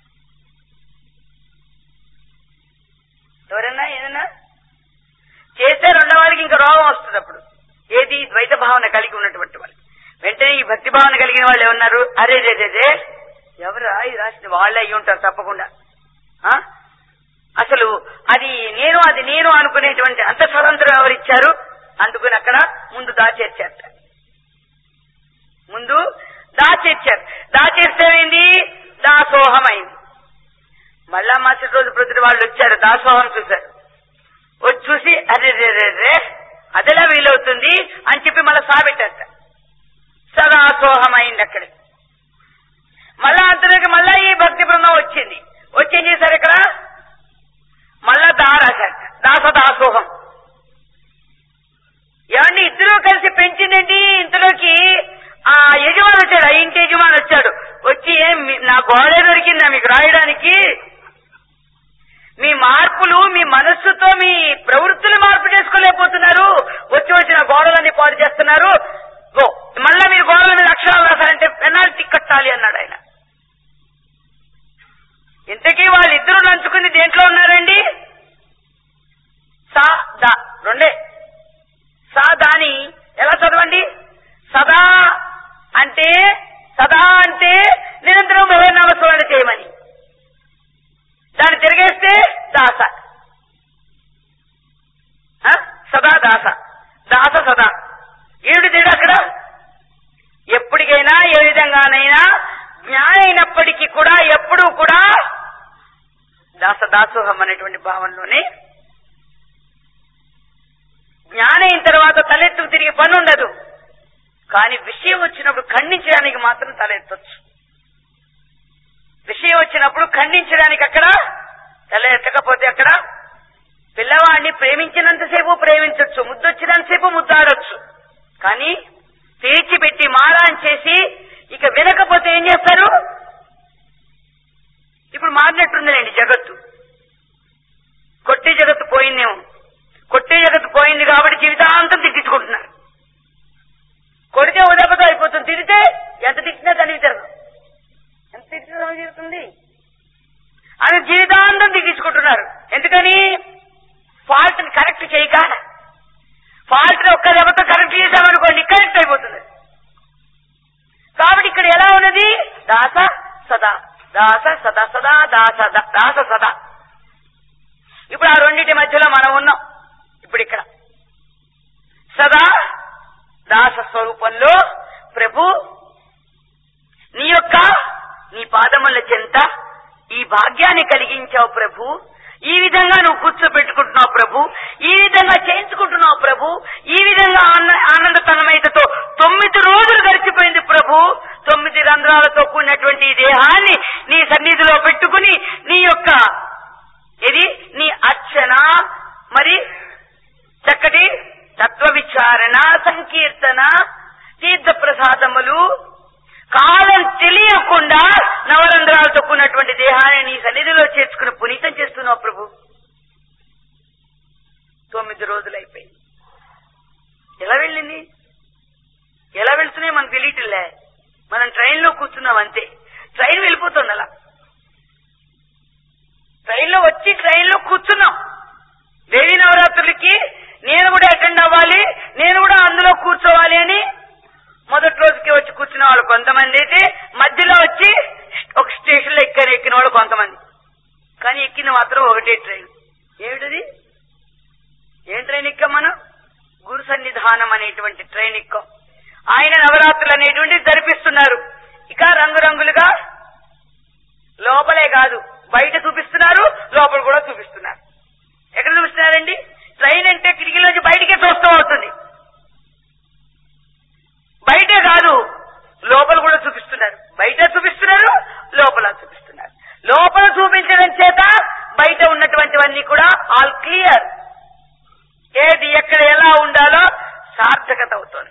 ఎవరన్నా ఏదన్నా చేస్తే రెండో వాళ్ళకి ఇంకా రోగం వస్తుంది అప్పుడు ఏది ద్వైత భావన కలిగి ఉన్నటువంటి వాళ్ళు వెంటనే ఈ భక్తి భావన కలిగిన వాళ్ళు ఏమన్నారు అరే రే రే రే ఎవరా ఇది రాసింది వాళ్ళే అయ్యి ఉంటారు తప్పకుండా ఆ? అసలు అది నేను అది నేను అనుకునేటువంటి అంత స్వతంత్రం ఎవరిచ్చారు అందుకుని అక్కడ ముందు దాచేర్చారట ముందు దాచేర్చారు దాచేస్తే ఏమైంది దాసోహమైంది మళ్ళా మరుసటి రోజు ప్రతి వాళ్ళు వచ్చారు దాసోహం చూశారు వచ్చి చూసి అరే రే రే రే అదెలా వీలవుతుంది అని చెప్పి మళ్ళా సాబెట్టారట సదాసోహమైంది అక్కడ మళ్ళా అంతలోకి మళ్ళా ఈ భక్తి బృందం వచ్చింది వచ్చి ఏం చేశారు ఇక్కడ మళ్ళా దా రాశారట దాస దాసోహం ఏమండి ఇద్దరు కలిసి పెంచిందండి ఇంతలోకి ఆ యజమాని వచ్చాడు ఆ ఇంటి యజమాని వచ్చాడు వచ్చి ఏం మీ- నా గోడే దొరికిందా మీకు రాయడానికి మీ మార్పులు మీ మనస్సుతో మీ ప్రవృత్తులు మార్పు చేసుకోలేకపోతున్నారు వచ్చి వచ్చిన గోడలన్నీ పాడు చేస్తున్నారు గో మళ్ళా మీరు గోడల మీద అక్షరాలు రాశారంటే పెనాల్టీ కట్టాలి అన్నాడు ఆయన ఇంతకీ వాళ్ళిద్దరూ నంచుకుని దేంట్లో ఉన్నారండి సా దా రెండే సా దాని ఎలా చదవండి సదా అంటే సదా అంటే నిరంతరం భగవన్నామస్మరణ చేయమని దాన్ని తిరిగేస్తే దాస ఆ? సదా దాస దాస సదా ఏమిటి తేడా అక్కడ ఎప్పటికైనా ఏ విధంగానైనా జ్ఞానం అయినప్పటికీ కూడా ఎప్పుడూ కూడా దాసదాసోహం అనేటువంటి భావంలోనే జ్ఞానైన తర్వాత తలెత్తు తిరిగి పని ఉండదు కానీ విషయం వచ్చినప్పుడు ఖండించడానికి మాత్రం తలెత్తొచ్చు విషయం వచ్చినప్పుడు ఖండించడానికి అక్కడ తల ఎత్తకపోతే అక్కడ పిల్లవాడిని ప్రేమించినంతసేపు ప్రేమించొచ్చు ముద్దొచ్చినంతసేపు ముద్దాడొచ్చు కానీ తీర్చిపెట్టి మారాన్ చేసి ఇక వినకపోతే ఏం చేస్తారు ఇప్పుడు మారినట్టుందండి జగత్తు కొట్టే జగత్తు పోయిందేమో కొట్టే జగత్తు పోయింది కాబట్టి జీవితాంతం తిట్టించుకుంటున్నారు కొడితే ఓ దెబ్బతో అయిపోతుంది తిరిగితే ఎంత తిట్టినా దానికి తిరగదు ఎంత తిట్టినా తీరుతుంది అని జీవితాంతం దిగించుకుంటున్నారు ఎందుకని ఫాల్ట్ ని కరెక్ట్ చేయక ఫాల్ట్ ని ఒక్క దెబ్బతో కరెక్ట్ చేశామనుకోండి కరెక్ట్ అయిపోతుంది కాబట్టి ఇక్కడ ఎలా ఉన్నది దాస సదా దాస సదా సదా దాస ద- దాస సదా ఇప్పుడు ఆ రెండింటి మధ్యలో మనం ఉన్నాం ఇప్పుడు ఇక్కడ సదా దాస స్వరూపంలో ప్రభు నీ యొక్క నీ పాదముల చెంత ఈ భాగ్యాన్ని కలిగించావు ప్రభు ఈ విధంగా నువ్వు కూర్చోబెట్టుకుంటున్నావు ప్రభు ఈ విధంగా చేయించుకుంటున్నావు ప్రభు ఈ విధంగా ఆన- ఆనంద తన్మయతతో తొమ్మిది రోజులు గడిచిపోయింది ప్రభు తొమ్మిది రంధ్రాలతో కూడినటువంటి ఈ దేహాన్ని నీ సన్నిధిలో పెట్టుకుని నీ యొక్క ఇది నీ అర్చన మరి చక్కటి తత్వ విచారణ సంకీర్తన తీర్థ ప్రసాదములు కాలం తెలియకుండా నవరంధ్రాలతో కూడినటువంటి దేహాన్ని నీ సన్నిధిలో చేర్చుకుని పునీతం చేస్తున్నావు ప్రభు తొమ్మిది రోజులు అయిపోయింది ఎలా వెళ్ళింది ఎలా వెళ్తున్నాయి మనకు తెలియట్లే మనం ట్రైన్ లో కూర్చున్నాం అంతే ట్రైన్ వెళ్ళిపోతుంది అలా ట్రైన్ లో వచ్చి ట్రైన్ లో కూర్చున్నాం దేవి నవరాత్రులకి నేను కూడా అటెండ్ అవ్వాలి నేను కూడా అందులో కూర్చోవాలి అని మొదటి రోజుకి వచ్చి కూర్చున్న వాళ్ళు కొంతమంది అయితే మధ్యలో వచ్చి ఒక స్టేషన్ లో ఎక్కారు ఎక్కిన వాళ్ళు కొంతమంది కానీ ఎక్కిన మాత్రం ఒకటే ట్రైన్ ఏమిటది ఏం ట్రైన్ ఎక్కాం మనం గురు సన్నిధానం అనేటువంటి ట్రైన్ ఎక్కాం ఆయన నవరాత్రులు అనేటువంటి జరిపిస్తున్నారు ఇక రంగురంగులుగా లోపలే కాదు బయట చూపిస్తున్నారు లోపల కూడా చూపిస్తున్నారు ఎక్కడ చూపిస్తున్నారండి ట్రైన్ అంటే కిటికీలోంచి బయటికే చూస్తూ అవుతుంది బయటే కాదు లోపల కూడా చూపిస్తున్నారు బయట చూపిస్తున్నారు లోపల చూపిస్తున్నారు లోపల చూపించడం చేత బయట ఉన్నటువంటివన్నీ కూడా ఆల్ క్లియర్ ఏది ఎక్కడ ఎలా ఉండాలో సార్థకత అవుతుంది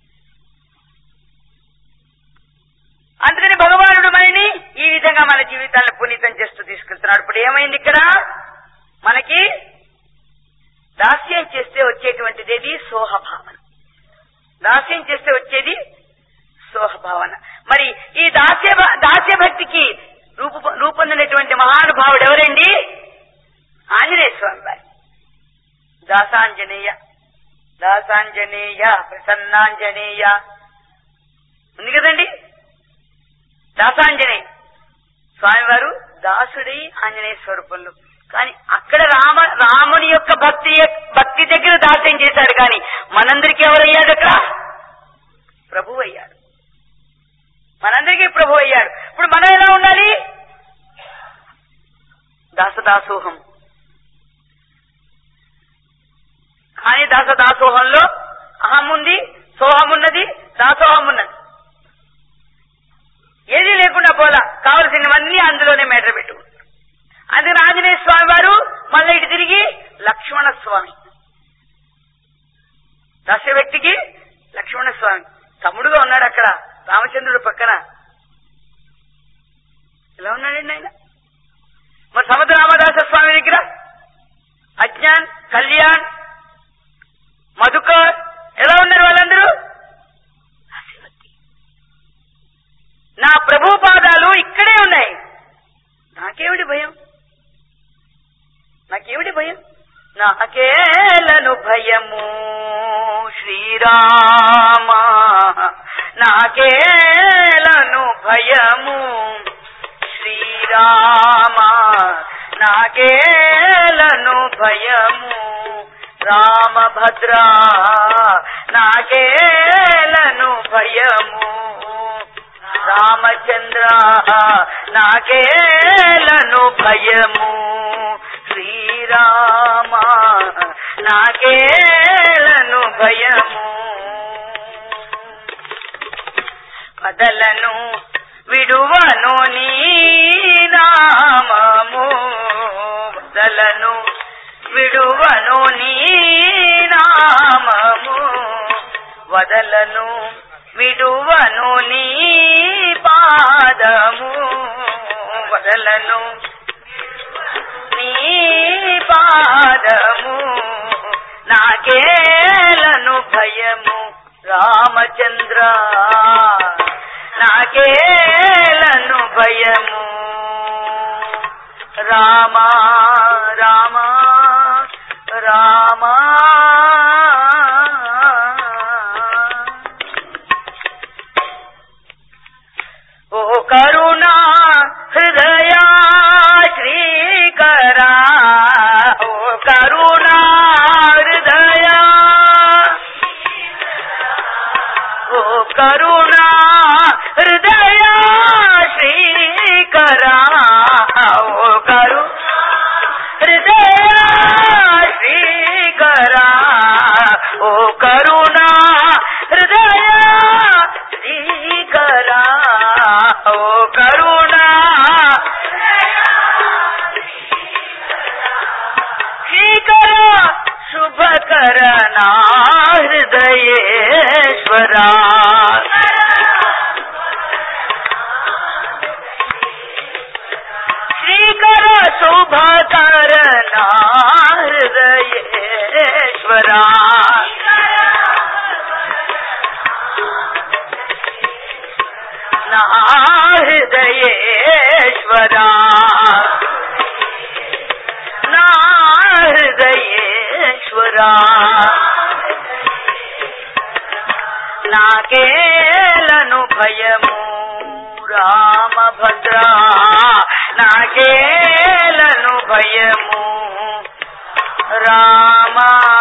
అందుకని భగవానుడు మనని ఈ విధంగా మన జీవితాలను పునీతం చేస్తూ తీసుకెళ్తున్నాడు ఇప్పుడు ఏమైంది ఇక్కడ మనకి దాస్యం చేస్తే వచ్చేటువంటిది ఏది సోహభావన దాస్యం చేస్తే వచ్చేది సోహభావన మరి ఈ దాస్య భ- దాస్య భక్తికి రూపు రూపొందినటువంటి మహానుభావుడు ఎవరండి ఆంజనేయ స్వామి వారి దాసాంజనేయ దాసాంజనేయ ప్రసన్నాంజనేయ ఉంది కదండి దాసాంజనేయ స్వామివారు దాసుడై ఆంజనేయ స్వరూపంలో కానీ అక్కడ రామ రాముని యొక్క భక్తి భక్తి దగ్గర దాస్యం చేశాడు కానీ మనందరికీ ఎవరయ్యాడు అక్కడ ప్రభు అయ్యాడు మనందరికీ ప్రభు అయ్యాడు ఇప్పుడు మనం ఎలా ఉండాలి దాసదాసోహం కానీ దాసదాసోహంలో అహం ఉంది సోహం ఉన్నది దాసోహం ఉన్నది ఏది లేకుండా పోలా కావలసినవన్నీ అందులోనే మెట్ర పెట్టుకుంటారు అందుకని ఆంజనేయ స్వామి వారు మళ్ళీ ఇటు తిరిగి లక్ష్మణ స్వామి దశ వ్యక్తికి లక్ష్మణ స్వామి తమ్ముడుగా ఉన్నాడు అక్కడ రామచంద్రుడు పక్కన ఎలా ఉన్నాడండి ఆయన మరి సమర్థ రామదాస స్వామి దగ్గర అజ్ఞాన్ కళ్యాణ్ మధుకర్ ఎలా ఉన్నారు వాళ్ళందరూ నా ప్రభు పాదాలు ఇక్కడే ఉన్నాయి నాకేమిటి భయం నాకేమిటి భయం నాకేలను భయము శ్రీరామ నాకేలను భయము శ్రీరామ నాకేలను భయము రామభద్రా నాకేలను భయము రామచంద్ర నాకేలను భయము శ్రీరామ నాకేలను భయము కదలను విడువను నీ నామము వదలను విడువను నీ నామము వదలను విడువను నీ పాదము వదలను నీ పాదము నాకేలను భయము రామచంద్ర నాకేలను భయము రామ రామ రామ ఓ కరుణా హృదయా శ్రీకరా ఓ కరుణా హృదయా ఓ కరుణా హృదయ శ్రీకరా ఓ కరు హృదయ శ్రీకరా ఓ కరుణా హృదయ శ్రీకరా ఓ కరుణా శ్రీకర శుభకర నా హృదయేశ్వరా శ్రీకర శుభకర నా హృదయేశ్వరా నా హృదయేశ్వరా నా హృదయేశ్వరా నాకేలను భయము రామభద్ర నాకేలను భయము రామ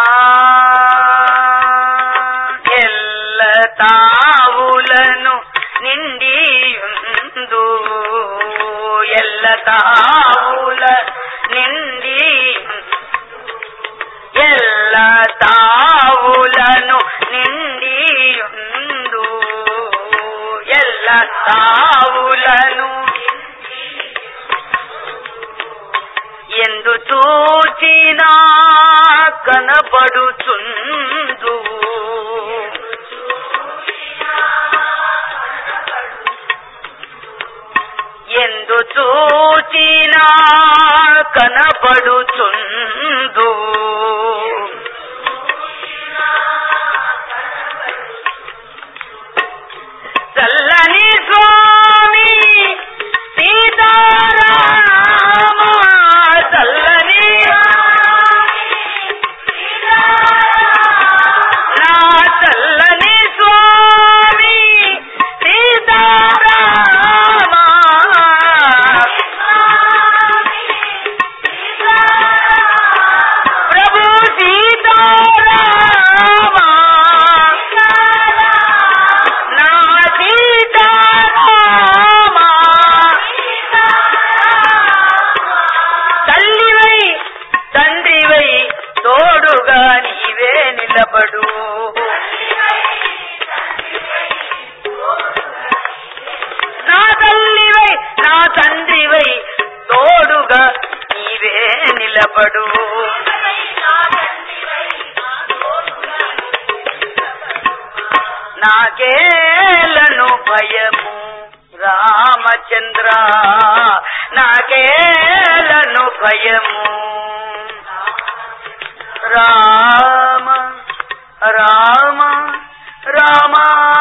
ఎల్ల తావులను నిండియుందు ఎల్ల తావుల నిండి ఎల్ల తావులను నిండియుందు ఎల్ల తావులను ఎందు చూచినా కనబడుచుందు ఎందు చూచినా కనబడుచుందు చల్లని స్వామి సీతారామ చల్లని నా చల్లని స్వామి సీతారామ ప్రభు సీతారామ నా సీతారామ తల్లివై తండ్రివై తోడుగా నీవే నిలబడు నా తల్లివై నా తండ్రివై తోడుగా నీవే నిలబడు నాకేలను భయము రామచంద్ర నాకేలను భయము రామ రామ రామ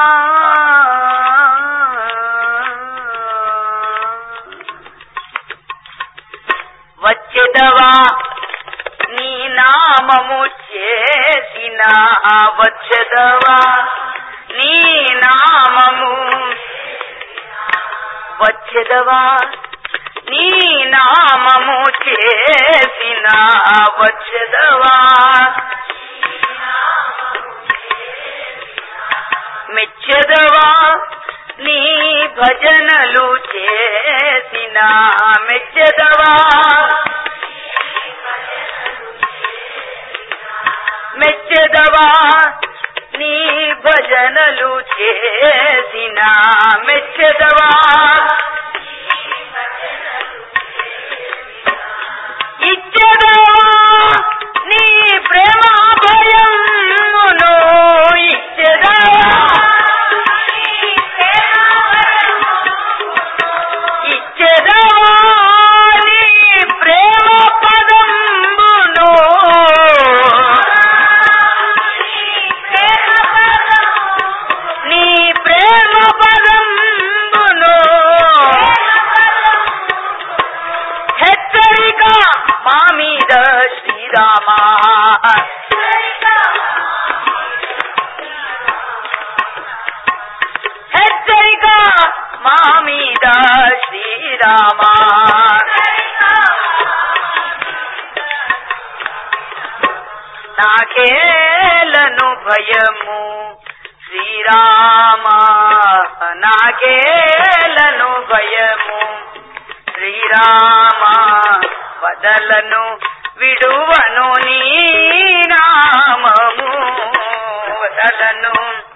వచ్చెదవా నీ నామము చేసిన వచ్చెదవా నీ నామము వచ్చెదవా నీ నామము చేసిన వచ్చెదవా మెచ్చెదవా నీ భజనలు చేసిన మెచ్చెదవా మెచ్చెదవా నీ భజనలు చేసిన మెచ్చెదవా ఇచ్చెదవా నీ ప్రేమ భయమును ఇచ్చెదవా ఇచ్చెదవా నీ ప్రేమ పదంబును నీ ప్రేమ పదంబును హెచ్చరిక మా మీద శ్రీరామా హెచ్చరిక మా మీద శ్రీరామా నాకేలను భయము శ్రీరామా నాకేలను భయము శ్రీరామా వదలను విడువను నీ నామము వదలను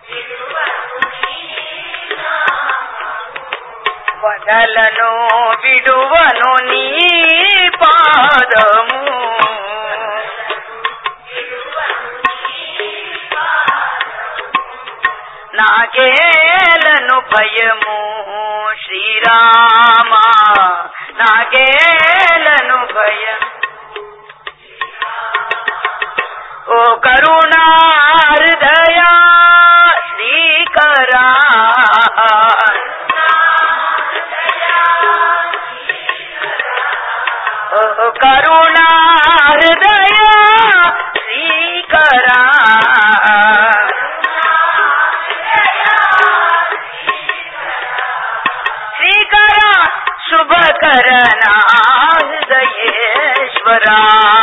వదలను విడువను నీ పాదము నాకేలను భయము శ్రీరామా నాకేలను భయం ఓ కరుణా హృదయా శ్రీకరా ఓ కరుణా హృదయ శ్రీకరా శ్రీకర శుభకర నా హృదయేశ్వరా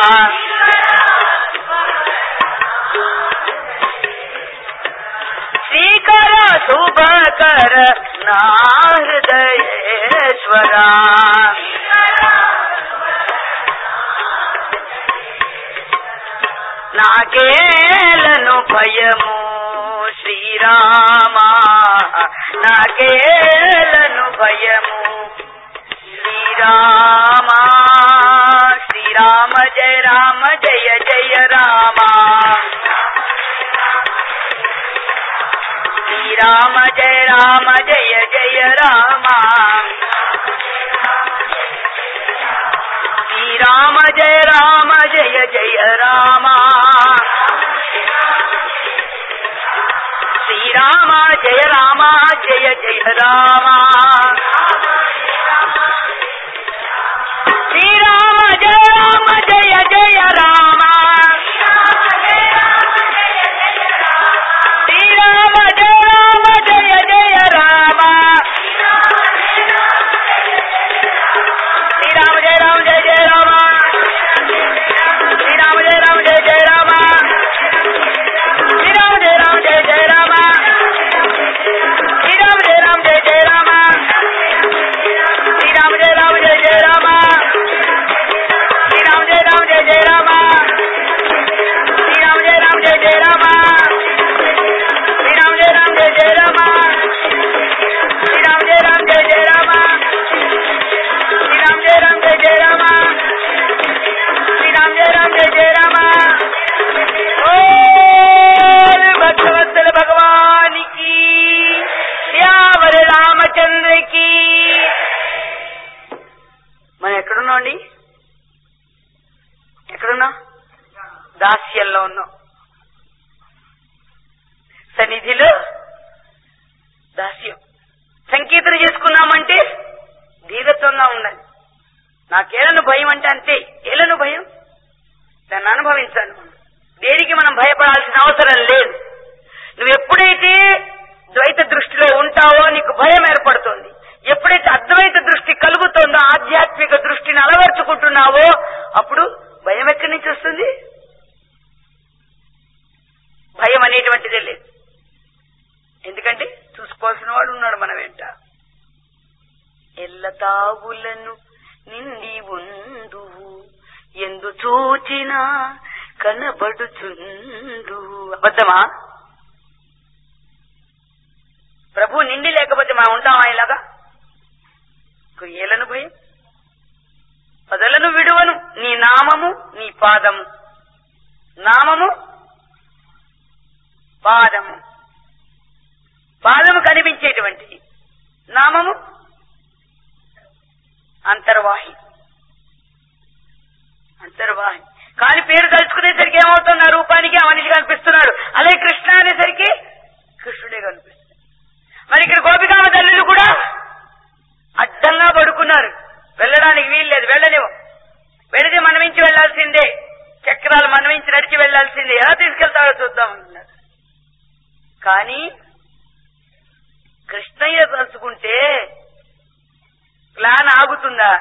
శ్రీకర శుభకర నా హృదయేశ్వరా నాకేలను భయము శ్రీరామా నాకేలను భయము శ్రీరామా శ్రీరామ జయ రామ జయ జయ రామ శ్రీరామ జయ రామ జయ జయ రామ శ్రీరామ జయ రామ జయ జయ రామ శ్రీరామ జయ రామ జయ జయ రామ శ్రీరామ జయ రామ జయ జయ రామ శ్రీరామ జయ రామ జయ జయ రామ శ్రీరామ జయ రామ జయ జయ రామ శ్రీరామ జయ రామ జయ జయ రామ శ్రీరామ జయ రామ జయ జయ రామ శ్రీరామ జయ రామ జయ జయ రామ శ్రీరామ జయ రామ జయ జయ రామ శ్రీరామ జయ రామ జయ జయ రామ శ్రీరామ జయ రామ జయ జయ రామ శ్రీరామ జయ రామ జయ జయ రామ శ్రీరామ జయ రామ జయ జయ రామ శ్రీరామ జయ రామ జయ జయ రామ శ్రీరామ జయ రామ జయ జయ రామ ఓం భక్తవత్సల భగవానికి శ్యావర రామచంద్రకి మనం ఎక్కడున్నాం అండి ఎక్కడున్నా దాస్యంలో ఉన్నాం సన్నిధిలో దాస్యం సంకీర్తన చేసుకున్నామంటే ధీరత్వంగా ఉండాలి నాకేలను భయం అంటే అంతే ఏలను భయం దాన్ని అనుభవించాలి మనం దేనికి మనం భయపడాల్సిన అవసరం లేదు నువ్వు ఎప్పుడైతే ద్వైత దృష్టిలో ఉంటావో నీకు భయం ఏర్పడుతుంది ఎప్పుడైతే అద్వైత దృష్టి కలుగుతుందో ఆధ్యాత్మిక దృష్టిని అలవర్చుకుంటున్నావో అప్పుడు భయం ఎక్కడి నుంచి వస్తుంది భయం అనేటువంటిదే లేదు ఎందుకంటే చూసుకోవాల్సిన వాడు ఉన్నాడు మన వెంట రావులను నిండి ఉందువు ఎందు చూచినా కనబడుచుండు అబద్ధమా ప్రభు నిండి లేకపోతే మనం ఉంటామా ఇలాగా ఏలను భయం పదలను విడువను నీ నామము నీ పాదము నామము పాదము పాదము కనిపించేటువంటిది నామము అంతర్వాహి అంతర్వాహి కానీ పేరు తలుచుకునేసరికి ఏమవుతుంది ఆ రూపానికి ఆ మనిషి కనిపిస్తున్నాడు అలాగే కృష్ణ అనేసరికి కృష్ణుడే కనిపిస్తున్నాడు మరి ఇక్కడ గోపికామ తల్లులు కూడా అడ్డంగా పడుకున్నారు వెళ్ళడానికి వీల్లేదు వెళ్ళలేవు వెళితే మనమించి వెళ్లాల్సిందే చక్రాలు మనమించి నడిచి వెళ్లాల్సిందే ఎలా తీసుకెళ్తాడో చూద్దాం అంటున్నారు కానీ కృష్ణయ్య తలుచుకుంటే ప్లాన్ ఆగుతుందా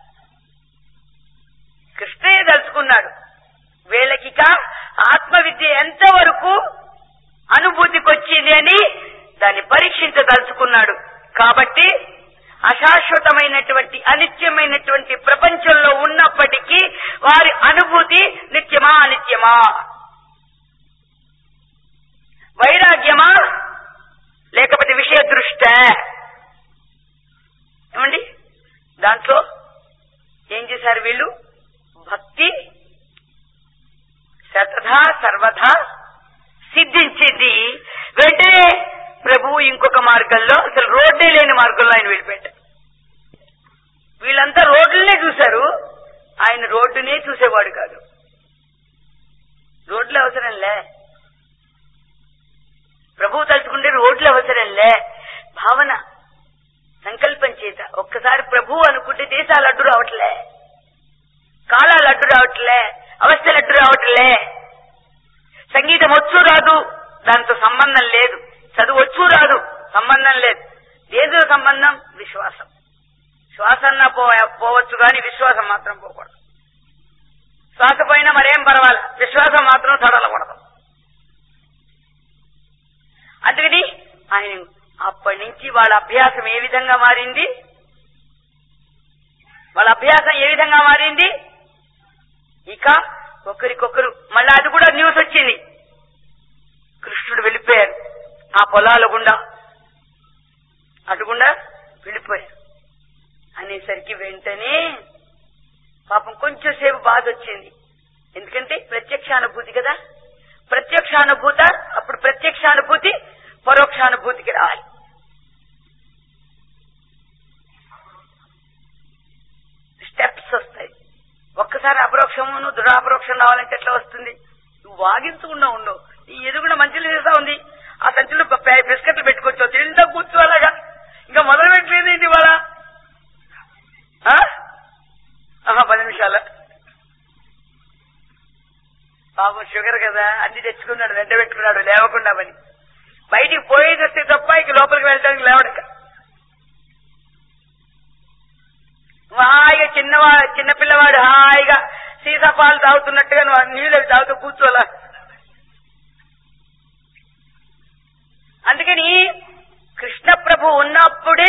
కృష్ణయ్య తలుచుకున్నాడు వీళ్ళకిక ఆత్మవిద్య ఎంతవరకు అనుభూతికి వచ్చింది అని దాన్ని పరీక్షించదలుచుకున్నాడు కాబట్టి అశాశ్వతమైనటువంటి అనిత్యమైనటువంటి ప్రపంచంలో ఉన్నప్పటికీ వారి అనుభూతి నిత్యమా అనిత్యమా వైరాగ్యమా లేకపోతే విషయ దృష్ట ఏమండి దాంట్లో ఏం చేశారు వీళ్ళు భక్తి శతధా సర్వథా సిద్ధించింది వెంటనే ప్రభువు ఇంకొక మార్గంలో అసలు రోడ్డే లేని మార్గంలో ఆయన వెళ్ళిపోయాడు వీళ్ళంతా రోడ్లనే చూశారు ఆయన రోడ్డునే చూసేవాడు కాదు రోడ్లు అవసరంలే ప్రభువు తలుచుకుంటే రోడ్లు అవసరంలే భావన సంకల్పం చేత ఒక్కసారి ప్రభు అనుకుంటే దేశాలు అడ్డు రావట్లే కాలాలు అడ్డు రావట్లే అవస్థలు అడ్డు రావట్లే సంగీతం వచ్చు రాదు దాంతో సంబంధం లేదు చదువు వచ్చు రాదు సంబంధం లేదు దేనితో సంబంధం విశ్వాసం శ్వాసన్న పో పోవచ్చు కానీ విశ్వాసం మాత్రం పోకూడదు శ్వాస పోయినా మరేం పర్వాలే విశ్వాసం మాత్రం తడలకూడదు అందుకని ఆయన అప్పటి నుంచి వాళ్ళ అభ్యాసం ఏ విధంగా మారింది వాళ్ళ అభ్యాసం ఏ విధంగా మారింది ఇక ఒకరికొకరు మళ్ళీ అది కూడా న్యూస్ వచ్చింది కృష్ణుడు వెళ్ళిపోయారు ఆ పొలాల గుండా అటుగుండా వెళ్ళిపోయారు అనేసరికి వెంటనే పాపం కొంచెం సేపు బాధ వచ్చింది ఎందుకంటే ప్రత్యక్షానుభూతి కదా ప్రత్యక్షానుభూత అప్పుడు ప్రత్యక్షానుభూతి పరోక్షానుభూతికి రావాలి స్టెప్స్ వస్తాయి ఒక్కసారి అపరోక్షమును దురాపరోక్షం రావాలంటే ఎట్లా వస్తుంది నువ్వు వాగించకుండా ఉండవు నీ ఎదుగున మంచిలు చేస్తా ఉంది ఆ సంచులు బిస్కెట్లు పెట్టుకోవచ్చు తింటా కూర్చో అలాగా ఇంకా మొదలు పెట్టలేదు ఏంటి వాళ్ళ పది నిమిషాల పాపం షుగర్ కదా అన్ని తెచ్చుకున్నాడు వెంట పెట్టుకున్నాడు లేవకుండా పని బయటికి పోయేది వస్తే తప్ప ఇక లోపలికి వెళ్ళడానికి లేవడక హాయిగా చిన్నవా చిన్న పిల్లవాడు హాయిగా సీసా పాలు తాగుతున్నట్టుగా నువ్వు నీళ్ళు అవి తాగుతూ కూర్చోలా అందుకని కృష్ణ ప్రభు ఉన్నప్పుడే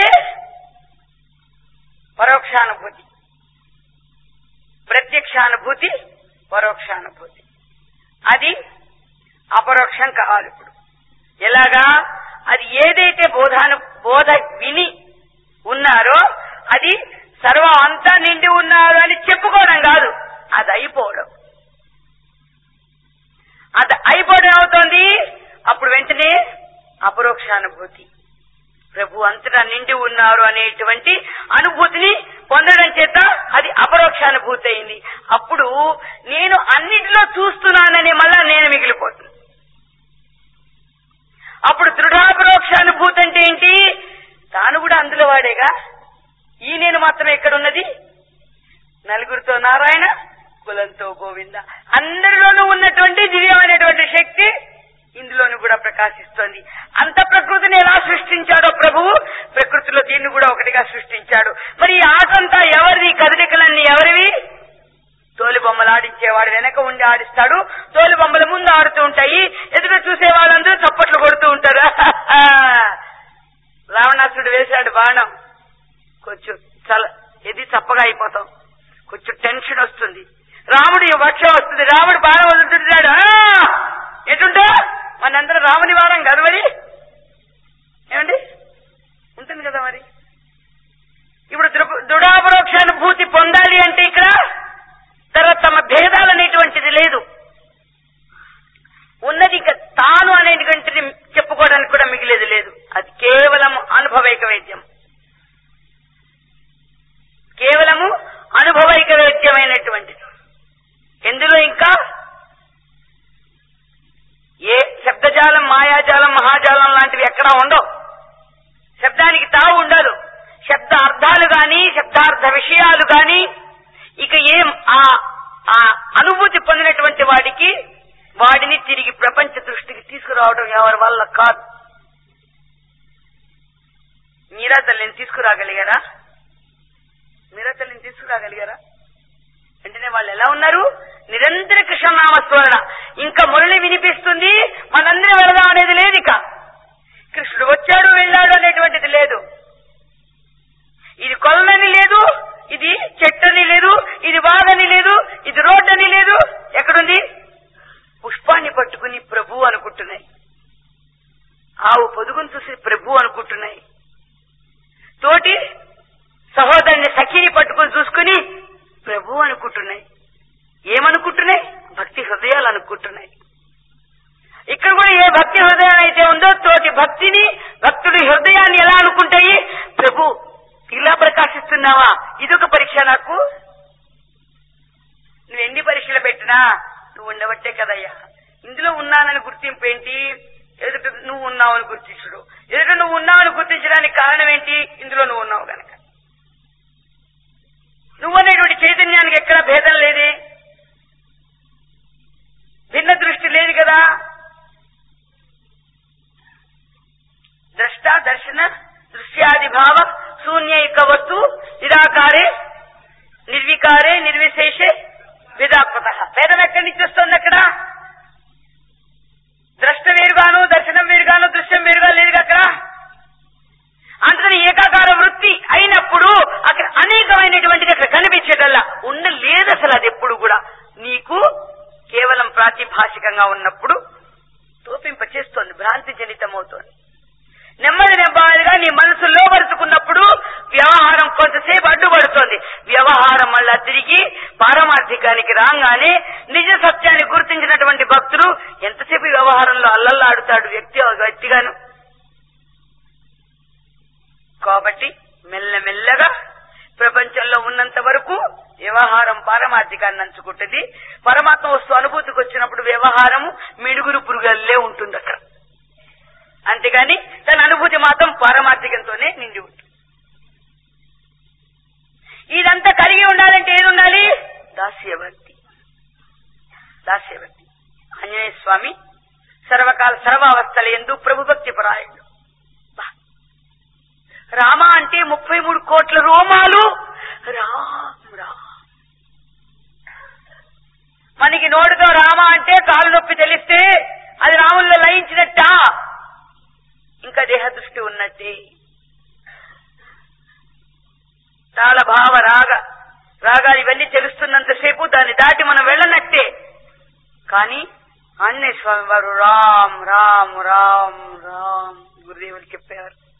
పరోక్షానుభూతి ప్రత్యక్షానుభూతి పరోక్షానుభూతి అది అపరోక్షం కావాలి ఇప్పుడు ఎలాగా అది ఏదైతే బోధాను బోధ విని ఉన్నారో అది సర్వం అంతా నిండి ఉన్నారు అని చెప్పుకోవడం కాదు అది అయిపోవడం అది అయిపోవడం అవుతోంది అప్పుడు వెంటనే అపరోక్షానుభూతి ప్రభు అంతటా నిండి ఉన్నారు అనేటువంటి అనుభూతిని పొందడం చేత అది అపరోక్షానుభూతి అయింది అప్పుడు నేను అన్నిటిలో చూస్తున్నానని మళ్ళా నేను మిగిలిపోతుంది అప్పుడు దృఢాపరోక్షానుభూతి అంటే ఏంటి తాను కూడా అందులో వాడేగా ఈ నేను మాత్రం ఎక్కడున్నది నలుగురితో నారాయణ కులంతో గోవింద అందరిలోనూ ఉన్నటువంటి దివ్యమైనటువంటి శక్తి ఇందులోనూ కూడా ప్రకాశిస్తోంది అంత ప్రకృతిని ఎలా సృష్టించాడో ప్రభువు ప్రకృతిలో దీన్ని కూడా ఒకటిగా సృష్టించాడు మరి ఈ ఆటంతా ఎవరిది కదలికలన్నీ ఎవరివి తోలు బొమ్మలు ఆడించేవాడు వెనక ఉండి ఆడిస్తాడు తోలు బొమ్మలు ముందు ఆడుతూ ఉంటాయి ఎదురు చూసే వాళ్ళందరూ చప్పట్లు కొడుతూ ఉంటారు రావణాసుడు వేశాడు బాణం కొంచెం చల చప్పగా అయిపోతాం కొంచెం టెన్షన్ వస్తుంది రాముడు ఈ వర్షం వస్తుంది రాముడు బాణం వదులుతున్నాడు ఆ! ఎటుంటా మనందరం రాముని వారం కాదు మరి ఏమండి ఉంటుంది కదా మరి ఇప్పుడు దృ- దృఢాపరోక్షానుభూతి పొందాలి అంటే ఇక్కడ తర్వాత తమ భేదాలు అనేటువంటిది లేదు ఉన్నది ఇక తాను అనేటువంటిది చెప్పుకోవడానికి కూడా మిగిలేదు లేదు అది కేవలం అనుభవైక వేద్యం కేవలము అనుభవైక వేద్యమైనటువంటిది ఎందులో ఇంకా ఏ శబ్దజాలం మాయాజాలం మహాజాలం లాంటివి ఎక్కడా ఉండవు శబ్దానికి తావు ఉండదు శబ్ద అర్థాలు గాని శబ్దార్థ విషయాలు గాని ఇక ఏం ఆ ఆ అనుభూతి పొందినటువంటి వాడికి వాడిని తిరిగి ప్రపంచ దృష్టికి తీసుకురావడం ఎవరి వల్ల కాదు మీరా తల్లిని తీసుకురాగలిగారా మీరా తల్లిని తీసుకురాగలిగారా వెంటనే వాళ్ళు ఎలా ఉన్నారు నిరంతర కృష్ణనామ స్మరణ ఇంకా మురళి వినిపిస్తుంది మనందరం వెళదాం అనేది లేదు ఇక కృష్ణుడు వచ్చాడు వెళ్ళాడు అనేటువంటిది లేదు ఇది కొలని లేదు ఇది చెట్టని లేదు ఇది వాగని లేదు ఇది రోడ్డని లేదు ఎక్కడుంది పుష్పాన్ని పట్టుకుని ప్రభు అనుకుంటున్నాయి ఆవు పొదుగును చూసి ప్రభు అనుకుంటున్నాయి తోటి సహోదరుని సఖిని పట్టుకుని చూసుకుని ప్రభు అనుకుంటున్నాయి ఏమనుకుంటున్నాయి భక్తి హృదయాలు అనుకుంటున్నాయి ఇక్కడ కూడా ఏ భక్తి హృదయం అయితే ఉందో తోటి భక్తిని భక్తుడి హృదయాన్ని ఎలా అనుకుంటాయి ప్రభు ఇలా ప్రకాశిస్తున్నావా ఇదొక పరీక్ష నాకు నువ్వు ఎన్ని పరీక్షలు పెట్టినా నువ్వు ఉండబట్టే కదయ్యా ఇందులో ఉన్నానని గుర్తింపు ఏంటి ఎదుట నువ్వు ఉన్నావని గుర్తించడు ఎదుట నువ్వు ఉన్నావని గుర్తించడానికి కారణం ఏంటి ఇందులో నువ్వు ఉన్నావు గనక నువ్వు అనేటువంటి చైతన్యానికి ఎక్కడ భేదం లేదే భిన్న దృష్టి లేదు కదా ద్రష్ట దర్శన దృశ్యాది భావ శూన్యైక వస్తు నిరాకారే నిర్వికారే నిర్విశేషే విధాత్మత భేదం ఎక్కడి నుంచి వస్తుంది అక్కడ ద్రష్ట వేరుగాను దర్శనం వేరుగాను దృశ్యం వేరుగా లేదు అక్కడ అందుకని ఏకాకార వృత్తి అయినప్పుడు అక్కడ అనేకమైనటువంటిది అక్కడ కనిపించేదల్లా ఉండ లేదు అసలు అది ఎప్పుడు కూడా నీకు కేవలం ప్రాతిభాషికంగా ఉన్నప్పుడు తోపింప చేస్తోంది భ్రాంతి జనితమవుతోంది నెమ్మది నెమ్మదిగా నీ మనసు లోపరుచుకున్నప్పుడు వ్యవహారం కొంతసేపు అడ్డుపడుతోంది వ్యవహారం మళ్ళా తిరిగి పారమార్థికానికి రాగానే నిజ సత్యాన్ని గుర్తించినటువంటి భక్తుడు ఎంతసేపు ఈ వ్యవహారంలో అల్లల్లాడుతాడు వ్యక్తి వ్యక్తిగాను కాబట్టి మెల్లమెల్లగా ప్రపంచంలో ఉన్నంత వరకు వ్యవహారం పారమార్థికాన్ని నంచుకుంటుంది పరమాత్మ వస్తు అనుభూతికి వచ్చినప్పుడు వ్యవహారము మిడుగురు పురుగల్లే ఉంటుంది అక్కడ అంతేగాని తన అనుభూతి మాత్రం పారమార్థికంతోనే నిండి ఉంటుంది ఇదంతా కలిగి ఉండాలంటే ఏది ఉండాలి దాస్యభక్తి దాస్యభక్తి ఆంజనేయ స్వామి సర్వకాల సర్వావస్థల ఎందు ప్రభుభక్తి పరాయణుడు బా. రామ అంటే ముప్పై మూడు కోట్ల రోమాలు రామ్ రామ్ మనకి నోటితో రామ అంటే కాలు నొప్పి తెలిస్తే అది రాముల్లో లయించినట్ట ఇంకా దేహదృష్టి ఉన్నట్టే తాళ భావ రాగ రాగాలు ఇవన్నీ తెలుస్తున్నంతసేపు దాన్ని దాటి మనం వెళ్ళనట్టే కానీ ఆంజనేయ స్వామి వారు రామ్ రామ్ రామ్ రామ్ గురుదేవులు చెప్పారు